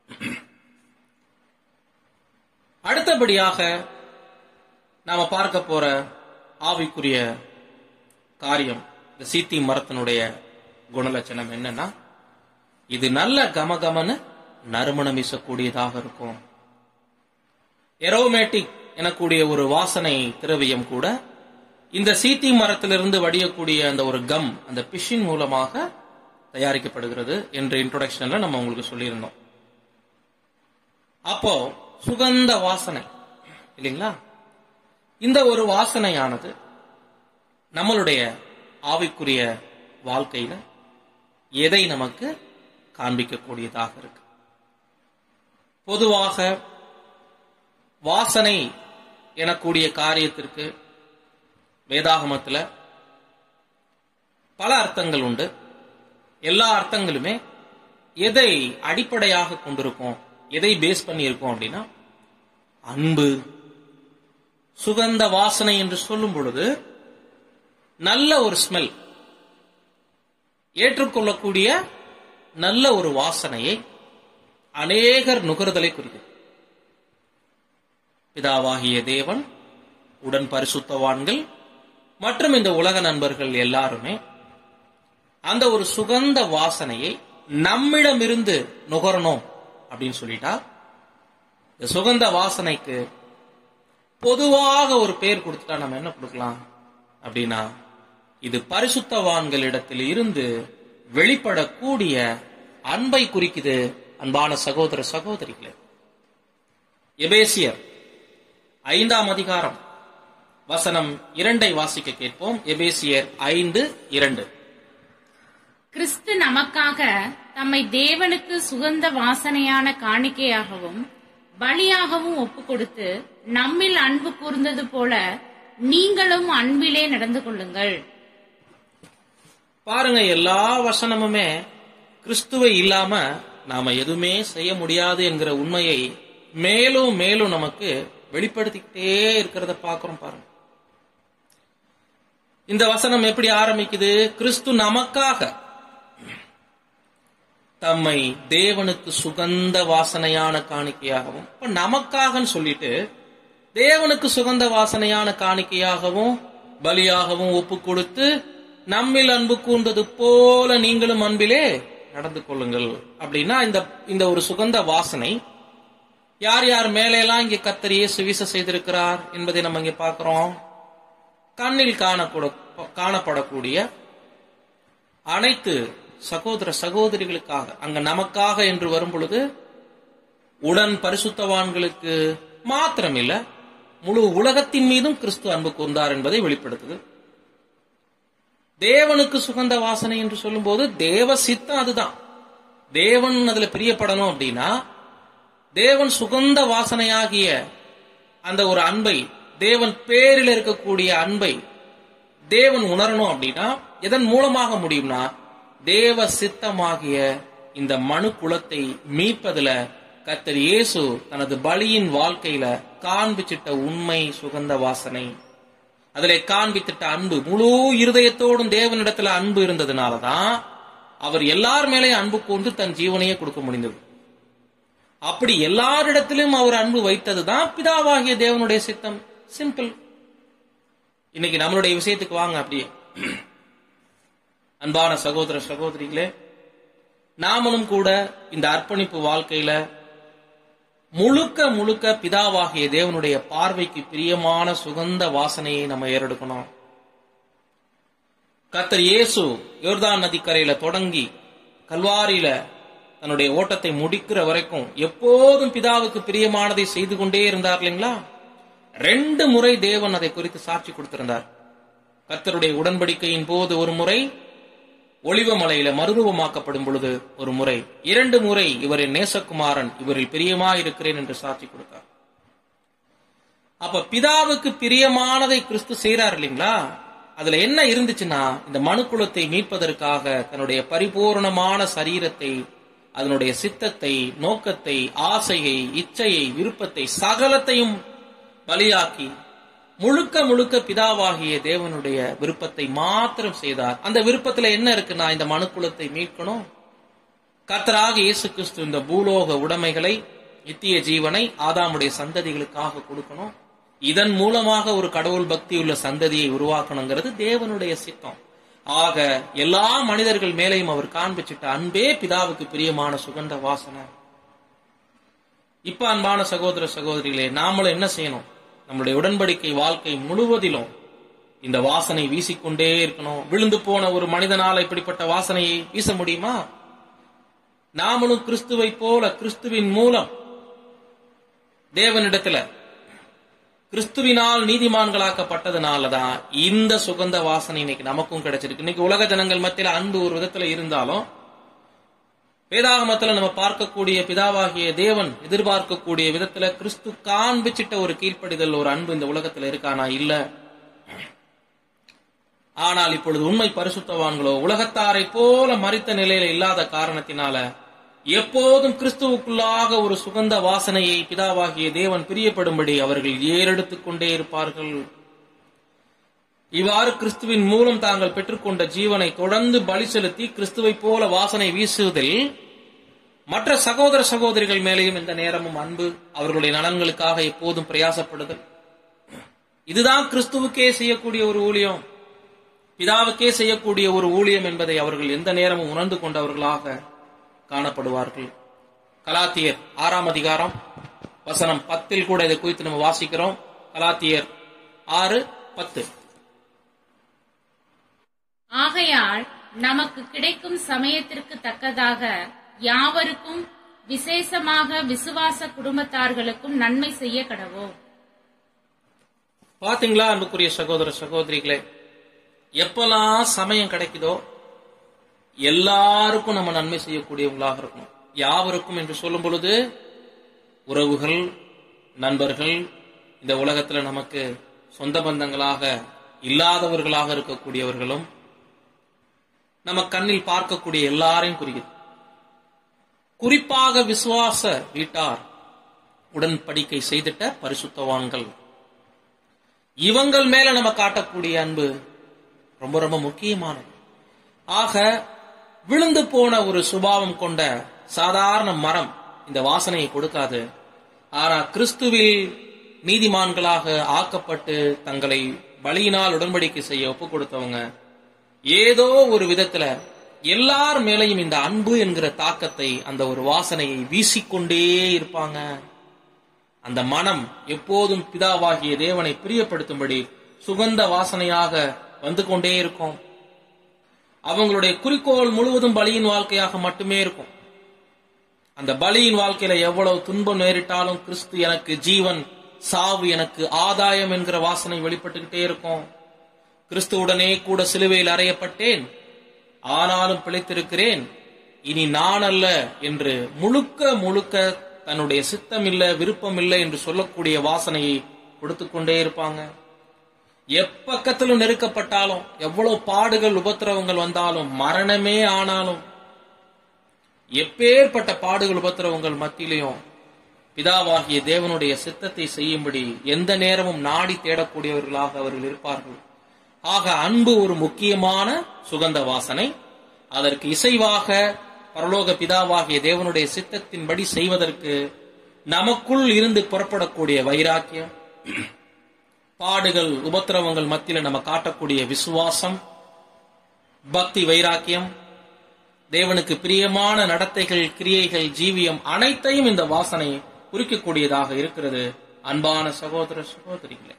அடுத்தபடியாக நாம பார்க்க போற ஆவிக்குரிய காரியம் இந்த சீத்தி மரத்தினுடைய குணலட்சணம் என்னன்னா இது நல்ல கமகமன்னு நறுமணம் வீசக்கூடியதாக இருக்கும் எரோமேட்டிக் எனக்கூடிய ஒரு வாசனை திரவியம் கூட இந்த சீத்தி மரத்திலிருந்து வடியக்கூடிய அந்த ஒரு கம் அந்த பிஷின் மூலமாக தயாரிக்கப்படுகிறது என்ற இன்ட்ரோடக்ஷன்ல நம்ம உங்களுக்கு சொல்லியிருந்தோம் அப்போ சுகந்த வாசனை இல்லைங்களா இந்த ஒரு வாசனையானது நம்மளுடைய ஆவிக்குரிய வாழ்க்கையில எதை நமக்கு காண்பிக்கக்கூடியதாக இருக்கு பொதுவாக வாசனை எனக்கூடிய காரியத்திற்கு வேதாகமத்துல பல அர்த்தங்கள் உண்டு எல்லா அர்த்தங்களுமே எதை அடிப்படையாக கொண்டிருக்கும் எதை பேஸ் பண்ணி இருக்கும் அப்படின்னா அன்பு சுகந்த வாசனை என்று சொல்லும் பொழுது நல்ல ஒரு ஸ்மெல் ஏற்றுக்கொள்ளக்கூடிய நல்ல ஒரு வாசனையை அநேகர் நுகர்தலை குறிக்கும் பிதாவாகிய தேவன் உடன் பரிசுத்தவான்கள் மற்றும் இந்த உலக நண்பர்கள் எல்லாருமே அந்த ஒரு சுகந்த வாசனையை நம்மிடமிருந்து நுகரணும் அப்படின்னு சொல்லிட்டா இந்த சுகந்த வாசனைக்கு பொதுவாக ஒரு பேர் கொடுத்துட்டா நம்ம என்ன கொடுக்கலாம் அப்படின்னா இது பரிசுத்தவான்களிடத்தில் இருந்து வெளிப்படக்கூடிய அன்பை குறிக்குது அன்பான சகோதர சகோதரிகளே எபேசியர் ஐந்தாம் அதிகாரம் வசனம் இரண்டை வாசிக்க கேட்போம் எபேசியர் ஐந்து இரண்டு கிறிஸ்து நமக்காக தம்மை தேவனுக்கு சுகந்த வாசனையான காணிக்கையாகவும் பலியாகவும் ஒப்பு கொடுத்து நம்மில் அன்பு கூர்ந்தது போல நீங்களும் அன்பிலே நடந்து கொள்ளுங்கள் பாருங்க எல்லா வசனமுமே கிறிஸ்துவை இல்லாம நாம எதுவுமே செய்ய முடியாது என்கிற உண்மையை மேலும் மேலும் நமக்கு வெளிப்படுத்திக்கிட்டே இருக்கிறத பார்க்கிறோம் பாருங்க இந்த வசனம் எப்படி ஆரம்பிக்குது கிறிஸ்து நமக்காக தம்மை தேவனுக்கு சுகந்த வாசனையான காணிக்கையாகவும் இப்ப நமக்காகன்னு சொல்லிட்டு தேவனுக்கு சுகந்த வாசனையான காணிக்கையாகவும் பலியாகவும் ஒப்பு கொடுத்து நம்மில் அன்பு கூர்ந்தது போல நீங்களும் அன்பிலே நடந்து கொள்ளுங்கள் அப்படின்னா இந்த இந்த ஒரு சுகந்த வாசனை யார் யார் மேலெல்லாம் இங்கே கத்தர் இயேசு வீச செய்திருக்கிறார் என்பதை நம்ம இங்க பார்க்கிறோம் கண்ணில் காணக்கூட காணப்படக்கூடிய அனைத்து சகோதர சகோதரிகளுக்காக அங்க நமக்காக என்று வரும் பொழுது உடன் பரிசுத்தவான்களுக்கு மாத்திரமில்ல முழு உலகத்தின் மீதும் கிறிஸ்து அன்பு கூர்ந்தார் என்பதை வெளிப்படுத்துது தேவனுக்கு சுகந்த வாசனை என்று சொல்லும்போது தேவ சித்தம் அதுதான் தேவன் அதுல பிரியப்படணும் அப்படின்னா தேவன் சுகந்த வாசனையாகிய அந்த ஒரு அன்பை தேவன் பேரில் இருக்கக்கூடிய அன்பை தேவன் உணரணும் அப்படின்னா எதன் மூலமாக முடியும்னா தேவ சித்தமாகிய இந்த மனு குலத்தை மீட்பதுல கத்தர் இயேசு தனது பலியின் வாழ்க்கையில காண்பிச்சிட்ட உண்மை சுகந்த வாசனை அதிலே காண்பித்திட்ட அன்பு முழு இருதயத்தோடும் தேவனிடத்துல அன்பு இருந்ததுனாலதான் அவர் எல்லார் மேலேயும் அன்பு கொண்டு தன் ஜீவனையே கொடுக்க முடிந்தது அப்படி எல்லாரிடத்திலும் அவர் அன்பு வைத்ததுதான் பிதாவாகிய தேவனுடைய சித்தம் சிம்பிள் இன்னைக்கு நம்மளுடைய விஷயத்துக்கு வாங்க அப்படியே அன்பான சகோதர சகோதரிகளே நாமளும் கூட இந்த அர்ப்பணிப்பு வாழ்க்கையில முழுக்க முழுக்க பிதாவாகிய தேவனுடைய பார்வைக்கு பிரியமான சுகந்த வாசனையை நம்ம ஏறெடுக்கணும் கத்தர் இயேசு யோர்தான் நதிக்கரையில தொடங்கி கல்வாரியில தன்னுடைய ஓட்டத்தை முடிக்கிற வரைக்கும் எப்போதும் பிதாவுக்கு பிரியமானதை செய்து கொண்டே இருந்தார் இல்லைங்களா ரெண்டு முறை தேவன் அதை குறித்து சாட்சி கொடுத்திருந்தார் கர்த்தருடைய உடன்படிக்கையின் போது ஒரு முறை ஒளிவமலையில மறுரூபமாக்கப்படும் பொழுது ஒரு முறை இரண்டு முறை இவரின் நேசகுமாரன் இவரில் பிரியமாயிருக்கிறேன் என்று சாட்சி கொடுத்தார் அப்ப பிதாவுக்கு பிரியமானதை கிறிஸ்து செய்றார் இல்லைங்களா அதுல என்ன இருந்துச்சுன்னா இந்த மனுக்குலத்தை மீட்பதற்காக தன்னுடைய பரிபூர்ணமான சரீரத்தை அதனுடைய சித்தத்தை நோக்கத்தை ஆசையை இச்சையை விருப்பத்தை சகலத்தையும் பலியாக்கி முழுக்க முழுக்க பிதாவாகிய தேவனுடைய விருப்பத்தை மாத்திரம் செய்தார் அந்த விருப்பத்துல என்ன இருக்குன்னா இந்த மனுக்குலத்தை மீட்கணும் கர்த்தராக இயேசு கிறிஸ்து இந்த பூலோக உடைமைகளை நித்திய ஜீவனை ஆதாமுடைய சந்ததிகளுக்காக கொடுக்கணும் இதன் மூலமாக ஒரு கடவுள் பக்தி உள்ள சந்ததியை உருவாக்கணுங்கிறது தேவனுடைய சித்தம் ஆக எல்லா மனிதர்கள் மேலையும் அவர் காண்பிச்சிட்ட அன்பே பிதாவுக்கு பிரியமான சுகந்த வாசனை இப்ப அன்பான சகோதர சகோதரிகளே நாமளும் என்ன செய்யணும் நம்மளுடைய உடன்படிக்கை வாழ்க்கை முழுவதிலும் இந்த வாசனை வீசிக்கொண்டே இருக்கணும் விழுந்து போன ஒரு மனிதனால இப்படிப்பட்ட வாசனையை வீச முடியுமா நாமளும் கிறிஸ்துவை போல கிறிஸ்துவின் மூலம் தேவனிடத்துல கிறிஸ்துவினால் நீதிமான்களாக்கப்பட்டதுனாலதான் இந்த சுகந்த வாசனை இன்னைக்கு நமக்கும் கிடைச்சிருக்கு இன்னைக்கு உலக ஜனங்கள் மத்தியில அன்பு ஒரு விதத்துல இருந்தாலும் வேதாகமத்துல நம்ம பார்க்கக்கூடிய பிதாவாகிய தேவன் எதிர்பார்க்கக்கூடிய விதத்துல கிறிஸ்து காண்பிச்சிட்ட ஒரு கீழ்ப்படிதல் ஒரு அன்பு இந்த உலகத்துல இருக்கானா இல்ல ஆனால் இப்பொழுது உண்மை பரிசுத்தவான்களோ உலகத்தாரை போல மறித்த நிலையில இல்லாத காரணத்தினால எப்போதும் கிறிஸ்துவுக்குள்ளாக ஒரு சுகந்த வாசனையை பிதாவாகிய தேவன் பிரியப்படும்படி அவர்கள் ஏறெடுத்துக் கொண்டே இருப்பார்கள் இவ்வாறு கிறிஸ்துவின் மூலம் தாங்கள் பெற்றுக்கொண்ட ஜீவனை தொடர்ந்து பலி செலுத்தி கிறிஸ்துவைப் போல வாசனை வீசுவதில் மற்ற சகோதர சகோதரிகள் மேலேயும் இந்த நேரமும் அன்பு அவர்களுடைய நலன்களுக்காக எப்போதும் பிரயாசப்படுதல் இதுதான் கிறிஸ்துவுக்கே செய்யக்கூடிய ஒரு ஊழியம் பிதாவுக்கே செய்யக்கூடிய ஒரு ஊழியம் என்பதை அவர்கள் எந்த நேரமும் உணர்ந்து கொண்டவர்களாக காணப்படுவார்கள் கலாத்தியர் ஆறாம் அதிகாரம் வசனம் பத்தில் கூட இதை குறித்து நம்ம வாசிக்கிறோம் கலாத்தியர் ஆறு பத்து ஆகையால் நமக்கு கிடைக்கும் சமயத்திற்கு தக்கதாக யாவருக்கும் விசேஷமாக விசுவாச குடும்பத்தார்களுக்கும் நன்மை செய்ய கடவோம் பாத்தீங்களா அன்புக்குரிய சகோதர சகோதரிகளே எப்பெல்லாம் சமயம் கிடைக்குதோ எல்லாருக்கும் நம்ம நன்மை செய்யக்கூடியவங்களாக இருக்கணும் யாவருக்கும் என்று சொல்லும் பொழுது உறவுகள் நண்பர்கள் இந்த உலகத்துல நமக்கு சொந்த பந்தங்களாக இல்லாதவர்களாக இருக்கக்கூடியவர்களும் நம்ம கண்ணில் பார்க்கக்கூடிய எல்லாரையும் குறிக்குது குறிப்பாக விசுவாச வீட்டார் உடன்படிக்கை செய்திட்ட பரிசுத்தவான்கள் இவங்கள் மேல நம்ம காட்டக்கூடிய அன்பு ரொம்ப ரொம்ப முக்கியமானது ஆக விழுந்து போன ஒரு சுபாவம் கொண்ட சாதாரண மரம் இந்த வாசனையை கொடுக்காது ஆனா கிறிஸ்துவில் நீதிமான்களாக ஆக்கப்பட்டு தங்களை பலியினால் உடன்படிக்கை செய்ய ஒப்பு கொடுத்தவங்க ஏதோ ஒரு விதத்துல எல்லார் மேலையும் இந்த அன்பு என்கிற தாக்கத்தை அந்த ஒரு வாசனையை வீசிக்கொண்டே இருப்பாங்க அந்த மனம் எப்போதும் பிதாவாகிய தேவனை பிரியப்படுத்தும்படி சுகந்த வாசனையாக வந்து கொண்டே இருக்கும் அவங்களுடைய குறிக்கோள் முழுவதும் பலியின் வாழ்க்கையாக மட்டுமே இருக்கும் அந்த பலியின் வாழ்க்கையில எவ்வளவு துன்பம் நேரிட்டாலும் கிறிஸ்து எனக்கு ஜீவன் சாவு எனக்கு ஆதாயம் என்கிற வாசனை வெளிப்பட்டுக்கிட்டே இருக்கும் கிறிஸ்துவுடனே கூட சிலுவையில் அறையப்பட்டேன் ஆனாலும் பிழைத்திருக்கிறேன் இனி நான் அல்ல என்று முழுக்க முழுக்க தன்னுடைய சித்தம் இல்ல விருப்பம் இல்லை என்று சொல்லக்கூடிய வாசனையை கொடுத்து கொண்டே இருப்பாங்க எப்பக்கத்திலும் நெருக்கப்பட்டாலும் எவ்வளவு பாடுகள் உபத்திரவங்கள் வந்தாலும் மரணமே ஆனாலும் எப்பேற்பட்ட பாடுகள் உபத்திரவங்கள் மத்தியிலையும் பிதாவாகிய தேவனுடைய சித்தத்தை செய்யும்படி எந்த நேரமும் நாடி தேடக்கூடியவர்களாக அவர்கள் இருப்பார்கள் ஆக அன்பு ஒரு முக்கியமான சுகந்த வாசனை அதற்கு இசைவாக பரலோக பிதாவாகிய தேவனுடைய சித்தத்தின்படி செய்வதற்கு நமக்குள் இருந்து புறப்படக்கூடிய வைராக்கியம் பாடுகள் உபத்திரவங்கள் மத்தியில நம்ம காட்டக்கூடிய விசுவாசம் பக்தி வைராக்கியம் தேவனுக்கு பிரியமான நடத்தைகள் கிரியைகள் ஜீவியம் அனைத்தையும் இந்த வாசனை குறிக்கக்கூடியதாக இருக்கிறது அன்பான சகோதர சகோதரிகளே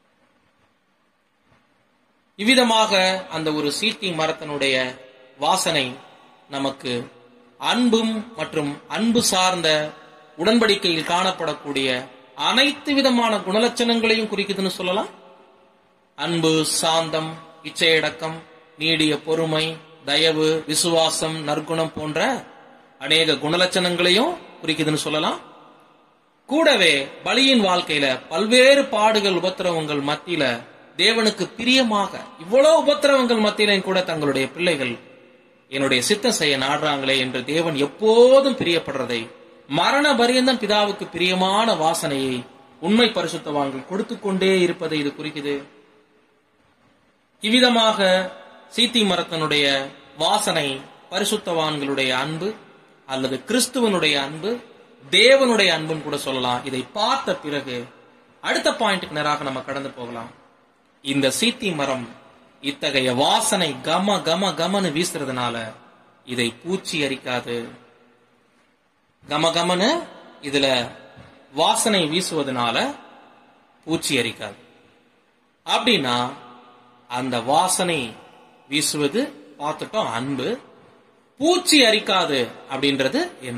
இவ்விதமாக அந்த ஒரு சீட்டி மரத்தினுடைய வாசனை நமக்கு அன்பும் மற்றும் அன்பு சார்ந்த உடன்படிக்கையில் காணப்படக்கூடிய அனைத்து விதமான குணலட்சணங்களையும் குறிக்குதுன்னு சொல்லலாம் அன்பு சாந்தம் இச்சையடக்கம் நீடிய பொறுமை தயவு விசுவாசம் நற்குணம் போன்ற அநேக குணலட்சணங்களையும் குறிக்குதுன்னு சொல்லலாம் கூடவே பலியின் வாழ்க்கையில பல்வேறு பாடுகள் உபத்திரவங்கள் மத்தியில தேவனுக்கு பிரியமாக இவ்வளவு உபத்திரவங்கள் மத்தியிலையும் கூட தங்களுடைய பிள்ளைகள் என்னுடைய சித்தம் செய்ய நாடுறாங்களே என்று தேவன் எப்போதும் பிரியப்படுறதை மரண பரியந்தம் பிதாவுக்கு பிரியமான வாசனையை உண்மை பரிசுத்தவான்கள் கொடுத்து கொண்டே இருப்பதை இது குறிக்குது இவ்விதமாக சீத்தி மரத்தினுடைய வாசனை பரிசுத்தவான்களுடைய அன்பு அல்லது கிறிஸ்துவனுடைய அன்பு தேவனுடைய அன்புன்னு கூட சொல்லலாம் இதை பார்த்த பிறகு அடுத்த பாயிண்ட்டுக்கு நேராக நம்ம கடந்து போகலாம் இந்த சீத்தி மரம் இத்தகைய வாசனை கம கம கமன்னு வீசுறதுனால இதை பூச்சி அரிக்காது கம கமன்னு இதுல வாசனை வீசுவதனால பூச்சி அரிக்காது அப்படின்னா அந்த வாசனை வீசுவது பார்த்துட்டோம் அன்பு பூச்சி அரிக்காது அப்படின்றது என்ன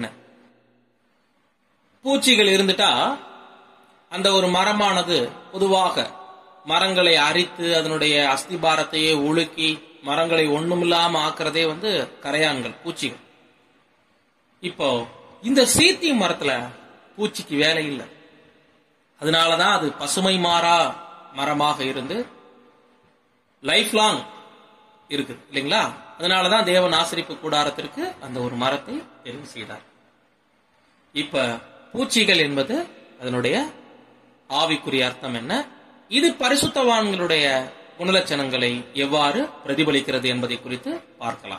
பூச்சிகள் இருந்துட்டா அந்த ஒரு மரமானது பொதுவாக மரங்களை அரித்து அதனுடைய அஸ்திபாரத்தையே உலுக்கி மரங்களை ஒண்ணுமில்லாம ஆக்குறதே வந்து கரையான்கள் பூச்சிகள் இப்போ இந்த சீத்தி மரத்துல பூச்சிக்கு வேலை இல்லை அதனாலதான் அது பசுமை மாறா மரமாக இருந்து லைஃப் லாங் இருக்குது இல்லைங்களா அதனாலதான் தேவன் ஆசிரிப்பு கூடாரத்திற்கு அந்த ஒரு மரத்தை தெரிவு செய்தார் இப்ப பூச்சிகள் என்பது அதனுடைய ஆவிக்குரிய அர்த்தம் என்ன இது பரிசுத்தவான்களுடைய குணலட்சணங்களை எவ்வாறு பிரதிபலிக்கிறது என்பதை குறித்து பார்க்கலாம்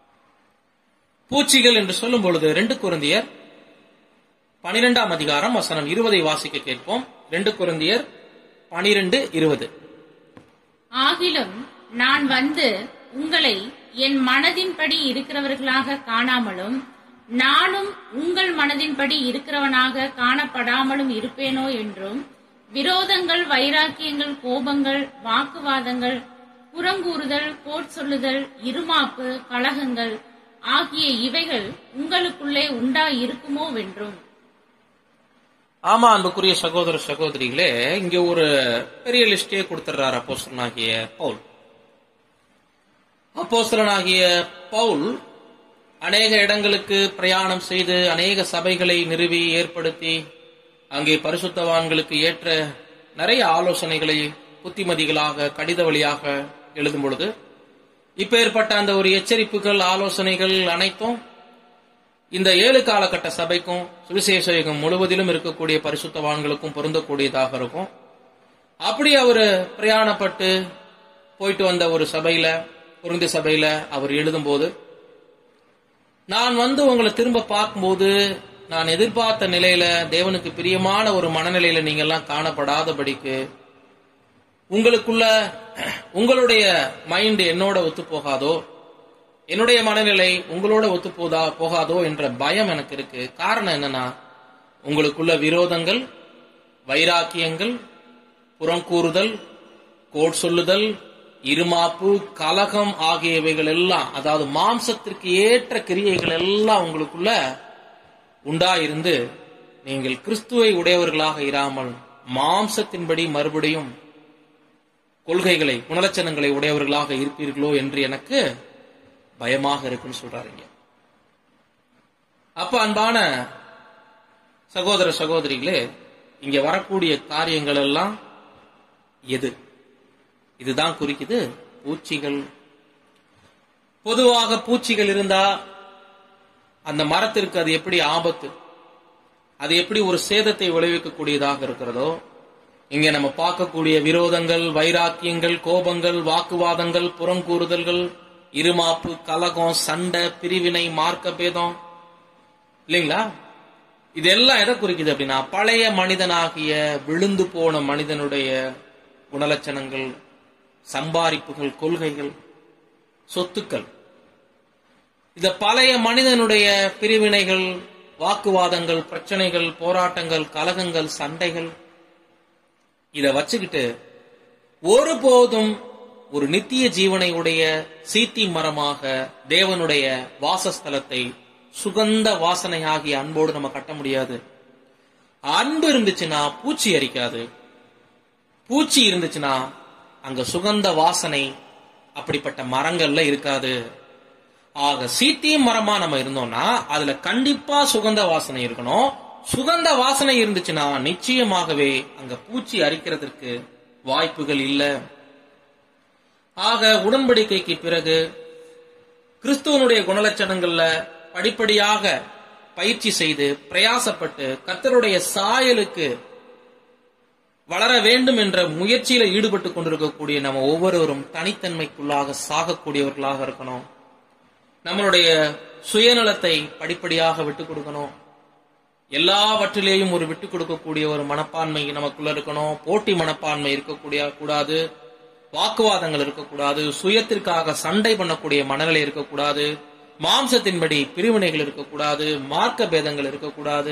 பூச்சிகள் என்று சொல்லும் பொழுது ரெண்டு குருந்தியர் பனிரெண்டாம் அதிகாரம் வசனம் இருபதை வாசிக்க கேட்போம் ரெண்டு குருந்தியர் பனிரெண்டு இருபது ஆகிலும் நான் வந்து உங்களை என் மனதின்படி இருக்கிறவர்களாக காணாமலும் நானும் உங்கள் மனதின்படி இருக்கிறவனாக காணப்படாமலும் இருப்பேனோ என்றும் விரோதங்கள் வைராக்கியங்கள் கோபங்கள் வாக்குவாதங்கள் புறங்கூறுதல் கோட் சொல்லுதல் இருமாப்பு கலகங்கள் ஆகிய இவைகள் உங்களுக்குள்ளே உண்டாயிருக்குமோ வென்றும் ஆமா அன்புக்குரிய சகோதர சகோதரிகளே இங்க ஒரு பெரிய லிஸ்டே கொடுத்துறாரு அப்போஸ்தலனாகிய பவுல் அப்போஸ்தலனாகிய பவுல் அநேக இடங்களுக்கு பிரயாணம் செய்து அநேக சபைகளை நிறுவி ஏற்படுத்தி அங்கே பரிசுத்தவான்களுக்கு ஏற்ற நிறைய ஆலோசனைகளை புத்திமதிகளாக கடித வழியாக எழுதும் பொழுது இப்ப ஏற்பட்ட அந்த ஒரு எச்சரிப்புகள் ஆலோசனைகள் அனைத்தும் இந்த ஏழு காலகட்ட சபைக்கும் சுவிசேஷ யுகம் முழுவதிலும் இருக்கக்கூடிய பரிசுத்தவான்களுக்கும் பொருந்தக்கூடியதாக இருக்கும் அப்படி அவர் பிரயாணப்பட்டு போயிட்டு வந்த ஒரு சபையில பொருந்தி சபையில அவர் எழுதும்போது நான் வந்து உங்களை திரும்ப பார்க்கும்போது நான் எதிர்பார்த்த நிலையில தேவனுக்கு பிரியமான ஒரு மனநிலையில நீங்க எல்லாம் காணப்படாதபடிக்கு உங்களுக்குள்ள உங்களுடைய மைண்ட் என்னோட ஒத்து போகாதோ என்னுடைய மனநிலை உங்களோட ஒத்து போதா போகாதோ என்ற பயம் எனக்கு இருக்கு காரணம் என்னன்னா உங்களுக்குள்ள விரோதங்கள் வைராக்கியங்கள் புறங்கூறுதல் கோட் சொல்லுதல் இருமாப்பு கலகம் ஆகியவைகள் எல்லாம் அதாவது மாம்சத்திற்கு ஏற்ற கிரியைகள் எல்லாம் உங்களுக்குள்ள உண்டாயிருந்து நீங்கள் கிறிஸ்துவை உடையவர்களாக இராமல் மாம்சத்தின்படி மறுபடியும் கொள்கைகளை குணலட்சணங்களை உடையவர்களாக இருப்பீர்களோ என்று எனக்கு பயமாக இருக்குன்னு சொல்றாருங்க அப்ப அன்பான சகோதர சகோதரிகளே இங்க வரக்கூடிய காரியங்கள் எல்லாம் எது இதுதான் குறிக்குது பூச்சிகள் பொதுவாக பூச்சிகள் இருந்தா அந்த மரத்திற்கு அது எப்படி ஆபத்து அது எப்படி ஒரு சேதத்தை விளைவிக்கக்கூடியதாக இருக்கிறதோ இங்க நம்ம பார்க்கக்கூடிய விரோதங்கள் வைராக்கியங்கள் கோபங்கள் வாக்குவாதங்கள் புறங்கூறுதல்கள் இருமாப்பு கலகம் சண்டை பிரிவினை மார்க்க பேதம் இல்லைங்களா இதெல்லாம் எதை குறிக்குது அப்படின்னா பழைய மனிதனாகிய விழுந்து போன மனிதனுடைய குணலட்சணங்கள் சம்பாரிப்புகள் கொள்கைகள் சொத்துக்கள் இந்த பழைய மனிதனுடைய பிரிவினைகள் வாக்குவாதங்கள் பிரச்சனைகள் போராட்டங்கள் கலகங்கள் சண்டைகள் இத வச்சுக்கிட்டு ஒருபோதும் ஒரு நித்திய ஜீவனை உடைய சீத்தி மரமாக தேவனுடைய வாசஸ்தலத்தை சுகந்த வாசனையாகிய அன்போடு நம்ம கட்ட முடியாது அன்பு இருந்துச்சுன்னா பூச்சி அரிக்காது பூச்சி இருந்துச்சுன்னா அங்க சுகந்த வாசனை அப்படிப்பட்ட மரங்கள்ல இருக்காது ஆக சீத்தியும் மரமா நம்ம இருந்தோம்னா அதுல கண்டிப்பா சுகந்த வாசனை இருக்கணும் சுகந்த வாசனை இருந்துச்சுன்னா நிச்சயமாகவே அங்க பூச்சி அரிக்கிறதுக்கு வாய்ப்புகள் இல்லை ஆக உடன்படிக்கைக்கு பிறகு கிறிஸ்துவனுடைய குணலட்சணங்கள்ல படிப்படியாக பயிற்சி செய்து பிரயாசப்பட்டு கர்த்தருடைய சாயலுக்கு வளர வேண்டும் என்ற முயற்சியில ஈடுபட்டு கொண்டிருக்கக்கூடிய நம்ம ஒவ்வொருவரும் தனித்தன்மைக்குள்ளாக சாகக்கூடியவர்களாக இருக்கணும் நம்மளுடைய சுயநலத்தை படிப்படியாக விட்டுக் கொடுக்கணும் எல்லாவற்றிலேயும் ஒரு விட்டுக் கொடுக்கக்கூடிய ஒரு மனப்பான்மை நமக்குள்ள இருக்கணும் போட்டி மனப்பான்மை இருக்கக்கூடிய கூடாது வாக்குவாதங்கள் இருக்கக்கூடாது சுயத்திற்காக சண்டை பண்ணக்கூடிய மனநிலை இருக்கக்கூடாது மாம்சத்தின்படி பிரிவினைகள் இருக்கக்கூடாது மார்க்க பேதங்கள் இருக்கக்கூடாது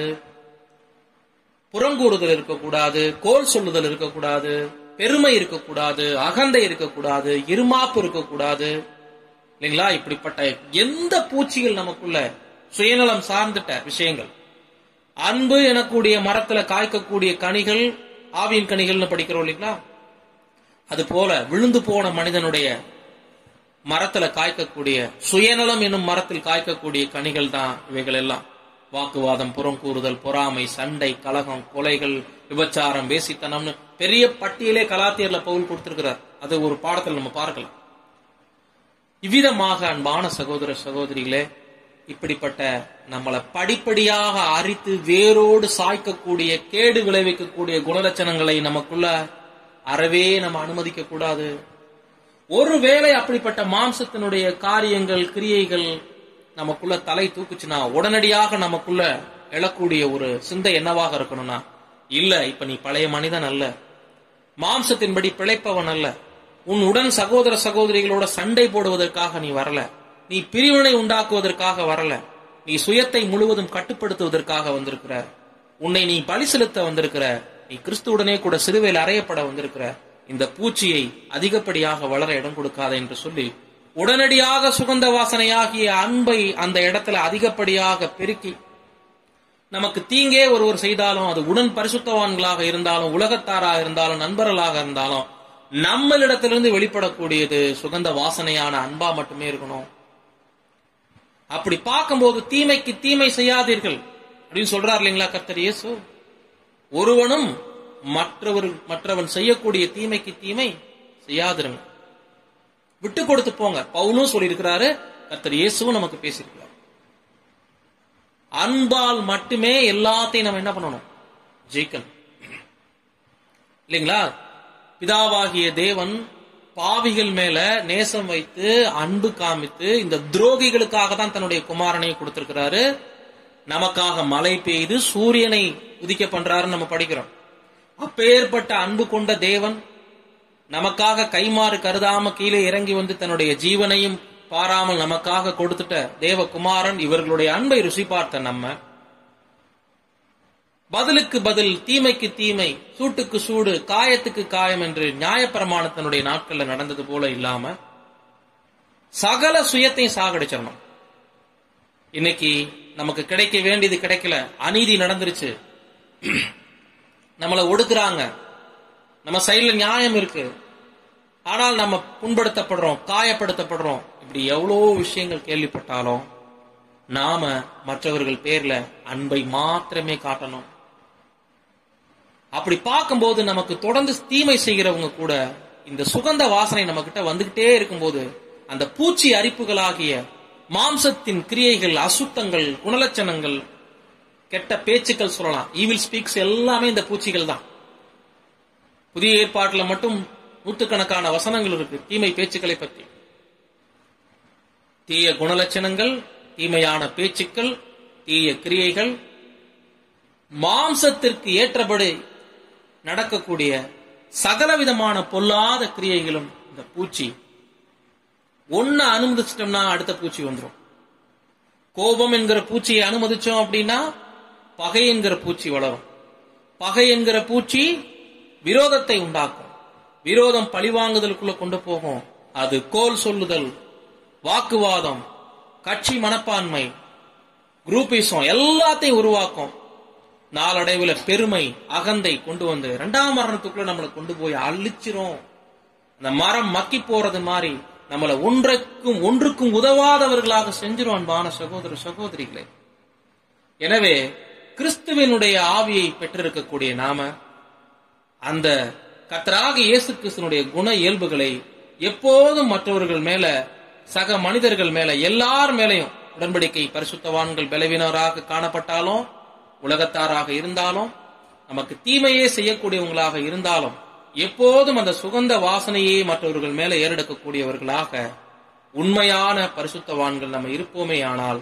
புறங்கூடுதல் இருக்கக்கூடாது கோல் சொல்லுதல் இருக்கக்கூடாது பெருமை இருக்கக்கூடாது அகந்தை இருக்கக்கூடாது இருமாப்பு இருக்கக்கூடாது இல்லைங்களா இப்படிப்பட்ட எந்த பூச்சிகள் நமக்குள்ள சுயநலம் சார்ந்துட்ட விஷயங்கள் அன்பு எனக்கூடிய மரத்துல காய்க்கக்கூடிய கனிகள் ஆவியின் கனிகள்னு படிக்கிறோம் இல்லைங்களா அது போல விழுந்து போன மனிதனுடைய மரத்துல காய்க்கக்கூடிய சுயநலம் என்னும் மரத்தில் காய்க்கக்கூடிய கனிகள் தான் இவைகள் எல்லாம் வாக்குவாதம் புறங்கூறுதல் பொறாமை சண்டை கலகம் கொலைகள் விபச்சாரம் வேசித்தனம்னு பெரிய பட்டியலே கலாத்தியர்ல பவுல் கொடுத்திருக்கிறார் அது ஒரு பாடத்தில் நம்ம பார்க்கலாம் இவ்விதமாக அன்பான சகோதர சகோதரிகளே இப்படிப்பட்ட நம்மளை படிப்படியாக அரித்து வேரோடு சாய்க்கக்கூடிய கேடு விளைவிக்கக்கூடிய குணலட்சணங்களை நமக்குள்ள அறவே நம்ம அனுமதிக்க கூடாது ஒருவேளை அப்படிப்பட்ட மாம்சத்தினுடைய காரியங்கள் கிரியைகள் நமக்குள்ள தலை தூக்குச்சுன்னா உடனடியாக நமக்குள்ள எழக்கூடிய ஒரு சிந்தை என்னவாக இருக்கணும்னா இல்ல இப்ப நீ பழைய மனிதன் அல்ல மாம்சத்தின்படி பிழைப்பவன் அல்ல உன் உடன் சகோதர சகோதரிகளோட சண்டை போடுவதற்காக நீ வரல நீ பிரிவினை உண்டாக்குவதற்காக வரல நீ சுயத்தை முழுவதும் கட்டுப்படுத்துவதற்காக வந்திருக்கிற உன்னை நீ பலி செலுத்த வந்திருக்கிற நீ கிறிஸ்துவுடனே கூட சிறுவையில் அறையப்பட வந்திருக்கிற இந்த பூச்சியை அதிகப்படியாக வளர இடம் கொடுக்காத என்று சொல்லி உடனடியாக சுகந்த வாசனையாகிய அன்பை அந்த இடத்துல அதிகப்படியாக பெருக்கி நமக்கு தீங்கே ஒருவர் செய்தாலும் அது உடன் பரிசுத்தவான்களாக இருந்தாலும் உலகத்தாராக இருந்தாலும் நண்பர்களாக இருந்தாலும் நம்மளிடத்திலிருந்து வெளிப்படக்கூடியது சுகந்த வாசனையான அன்பா மட்டுமே இருக்கணும் அப்படி பார்க்கும்போது தீமைக்கு தீமை செய்யாதீர்கள் அப்படின்னு சொல்றார் இல்லைங்களா கர்த்தர் இயேசு ஒருவனும் மற்றவர் மற்றவன் செய்யக்கூடிய தீமைக்கு தீமை செய்யாதிருங்க விட்டு கொடுத்து போங்க பவுலும் சொல்லியிருக்கிறாரு கர்த்தர் இயேசுவும் நமக்கு பேசியிருக்கிறார் அன்பால் மட்டுமே எல்லாத்தையும் நம்ம என்ன பண்ணணும் ஜெயிக்கணும் இல்லைங்களா பிதாவாகிய தேவன் பாவிகள் மேல நேசம் வைத்து அன்பு காமித்து இந்த துரோகிகளுக்காக தான் தன்னுடைய குமாரனை கொடுத்திருக்கிறாரு நமக்காக மழை பெய்து சூரியனை உதிக்க பண்றாருன்னு நம்ம படிக்கிறோம் அப்பேற்பட்ட அன்பு கொண்ட தேவன் நமக்காக கைமாறு கருதாம கீழே இறங்கி வந்து தன்னுடைய ஜீவனையும் பாராமல் நமக்காக கொடுத்துட்ட தேவகுமாரன் இவர்களுடைய அன்பை ருசி பார்த்த நம்ம பதிலுக்கு பதில் தீமைக்கு தீமை சூட்டுக்கு சூடு காயத்துக்கு காயம் என்று நியாயப்பிரமாணத்தினுடைய நாட்கள்ல நடந்தது போல இல்லாம சகல சுயத்தையும் சாகடிச்சிடணும் இன்னைக்கு நமக்கு கிடைக்க வேண்டியது கிடைக்கல அநீதி நடந்துருச்சு நம்மளை ஒடுக்குறாங்க நம்ம சைடுல நியாயம் இருக்கு ஆனால் நம்ம புண்படுத்தப்படுறோம் காயப்படுத்தப்படுறோம் இப்படி எவ்வளோ விஷயங்கள் கேள்விப்பட்டாலும் நாம மற்றவர்கள் பேர்ல அன்பை மாத்திரமே காட்டணும் அப்படி பார்க்கும்போது நமக்கு தொடர்ந்து தீமை செய்கிறவங்க கூட இந்த சுகந்த வாசனை நம்ம கிட்ட வந்துகிட்டே இருக்கும்போது அந்த பூச்சி அரிப்புகளாகிய மாம்சத்தின் கிரியைகள் அசுத்தங்கள் குணலட்சணங்கள் கெட்ட பேச்சுக்கள் சொல்லலாம் ஈவில் ஸ்பீக்ஸ் எல்லாமே இந்த பூச்சிகள் தான் புதிய ஏற்பாட்டில் மட்டும் நூற்றுக்கணக்கான வசனங்கள் இருக்கு தீமை பேச்சுக்களை பற்றி தீய குணலட்சணங்கள் தீமையான பேச்சுக்கள் தீய கிரியைகள் மாம்சத்திற்கு ஏற்றபடி நடக்கக்கூடிய சகலவிதமான பொல்லாத கிரியைகளும் இந்த பூச்சி ஒன்னு அனுமதிச்சிட்டோம்னா அடுத்த பூச்சி வந்துடும் கோபம் என்கிற பூச்சியை அனுமதிச்சோம் அப்படின்னா பகை என்கிற பூச்சி வளரும் பகை என்கிற பூச்சி விரோதத்தை உண்டாக்கும் விரோதம் பழிவாங்குதலுக்குள்ள கொண்டு போகும் அது கோல் சொல்லுதல் வாக்குவாதம் கட்சி மனப்பான்மை குரூப்பிசம் எல்லாத்தையும் உருவாக்கும் நாளடைவில் பெருமை அகந்தை கொண்டு வந்து இரண்டாம் மரணத்துக்குள்ள நம்மளை கொண்டு போய் அழிச்சிரும் அந்த மரம் மக்கி போறது மாதிரி நம்மளை ஒன்றுக்கும் ஒன்றுக்கும் உதவாதவர்களாக செஞ்சிரும் அன்பான சகோதர சகோதரிகளே எனவே கிறிஸ்துவனுடைய ஆவியை பெற்றிருக்கக்கூடிய நாம அந்த கத்தராக இயேசு கிறிஸ்துனுடைய குண இயல்புகளை எப்போதும் மற்றவர்கள் மேல சக மனிதர்கள் மேல எல்லார் மேலையும் உடன்படிக்கை பரிசுத்தவான்கள் பலவீனராக காணப்பட்டாலும் உலகத்தாராக இருந்தாலும் நமக்கு தீமையே செய்யக்கூடியவங்களாக இருந்தாலும் எப்போதும் அந்த சுகந்த வாசனையே மற்றவர்கள் மேல ஏறெடுக்கக்கூடியவர்களாக உண்மையான பரிசுத்தவான்கள் நம்ம இருப்போமே ஆனால்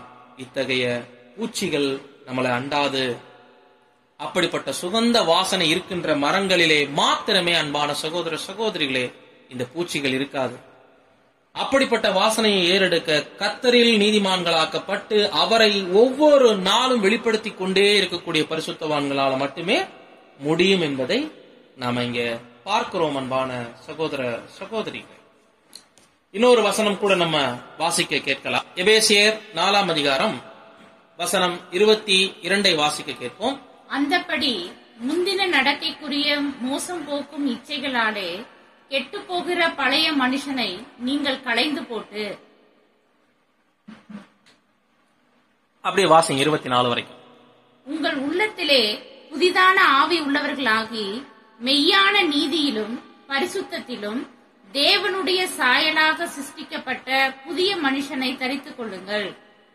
இத்தகைய பூச்சிகள் நம்மளை அண்டாது அப்படிப்பட்ட சுகந்த வாசனை இருக்கின்ற மரங்களிலே மாத்திரமே அன்பான சகோதர சகோதரிகளே இந்த பூச்சிகள் இருக்காது அப்படிப்பட்ட வாசனையை ஏறெடுக்க கத்தரில் நீதிமான்களாக்கப்பட்டு அவரை ஒவ்வொரு நாளும் வெளிப்படுத்திக் கொண்டே இருக்கக்கூடிய பரிசுத்தவான்களால மட்டுமே முடியும் என்பதை நாம இங்க பார்க்கிறோம் அன்பான சகோதர சகோதரிகள் இன்னொரு வசனம் கூட நம்ம வாசிக்க கேட்கலாம் எபேசியர் நாலாம் அதிகாரம் வசனம் இருபத்தி இரண்டை வாசிக்க கேட்போம் அந்தப்படி முந்தின நடக்கைக்குரிய மோசம் போக்கும் இச்சைகளாலே கெட்டுப் போகிற பழைய மனுஷனை நீங்கள் களைந்து போட்டு அப்படியே வாசிங்க இருபத்தி நாலு வரைக்கும் உங்கள் உள்ளத்திலே புதிதான ஆவி உள்ளவர்களாகி மெய்யான நீதியிலும் பரிசுத்தத்திலும் தேவனுடைய சாயலாக சிருஷ்டிக்கப்பட்ட புதிய மனுஷனை தரித்துக் கொள்ளுங்கள்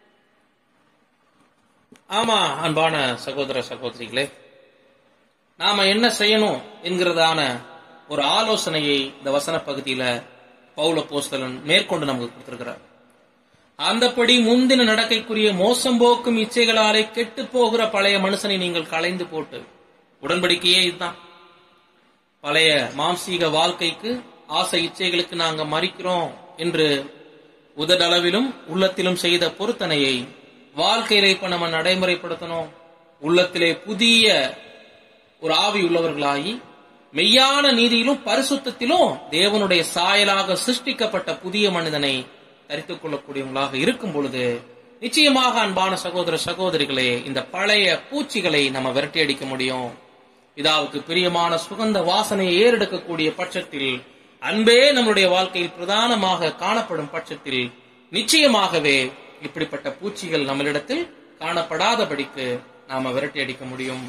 ஆமா அன்பான சகோதர சகோதரிகளே நாம என்ன செய்யணும் என்கிறதான ஒரு ஆலோசனையை இந்த வசன பகுதியில பவுல போஸ்தலன் மேற்கொண்டு நமக்கு கொடுத்திருக்கிறார் அந்தப்படி முந்தின நடக்கைக்குரிய மோசம் போக்கும் இச்சைகளாலே கெட்டு போகிற பழைய மனுஷனை நீங்கள் களைந்து போட்டு உடன்படிக்கையே இதுதான் பழைய மாம்சீக வாழ்க்கைக்கு ஆசை இச்சைகளுக்கு நாங்க மறிக்கிறோம் என்று உதடளவிலும் உள்ளத்திலும் செய்த பொருத்தனையை வாழ்க்கையில இப்ப நம்ம நடைமுறைப்படுத்தணும் உள்ளத்திலே புதிய ஒரு ஆவி உள்ளவர்களாகி மெய்யான நீதியிலும் பரிசுத்தத்திலும் தேவனுடைய சாயலாக சிருஷ்டிக்கப்பட்ட புதிய மனிதனை தரித்துக் கொள்ளக்கூடியவங்களாக இருக்கும் பொழுது நிச்சயமாக அன்பான சகோதர சகோதரிகளே இந்த பழைய பூச்சிகளை நம்ம விரட்டி அடிக்க முடியும் பிதாவுக்கு பிரியமான சுகந்த வாசனையை ஏறெடுக்கக்கூடிய பட்சத்தில் அன்பே நம்முடைய வாழ்க்கையில் பிரதானமாக காணப்படும் பட்சத்தில் நிச்சயமாகவே இப்படிப்பட்ட பூச்சிகள் நம்மளிடத்தில் காணப்படாதபடிக்கு நாம விரட்டி அடிக்க முடியும்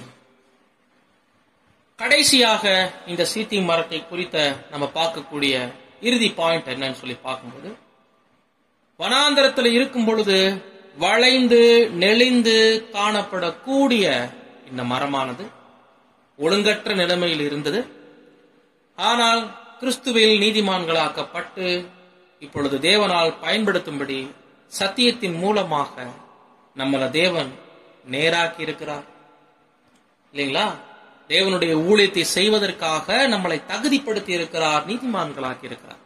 கடைசியாக இந்த சீத்தி மரத்தை குறித்த நம்ம பார்க்கக்கூடிய இறுதி பாயிண்ட் என்னன்னு சொல்லி பார்க்கும்போது வனாந்தரத்தில் இருக்கும் பொழுது வளைந்து நெளிந்து காணப்படக்கூடிய இந்த மரமானது ஒழுங்கற்ற நிலைமையில் இருந்தது ஆனால் கிறிஸ்துவில் நீதிமான்களாக்கப்பட்டு இப்பொழுது தேவனால் பயன்படுத்தும்படி சத்தியத்தின் மூலமாக நம்மள தேவன் நேராக்கி இருக்கிறார் இல்லைங்களா தேவனுடைய ஊழியத்தை செய்வதற்காக நம்மளை தகுதிப்படுத்தி இருக்கிறார் நீதிமான்களாக்கி இருக்கிறார்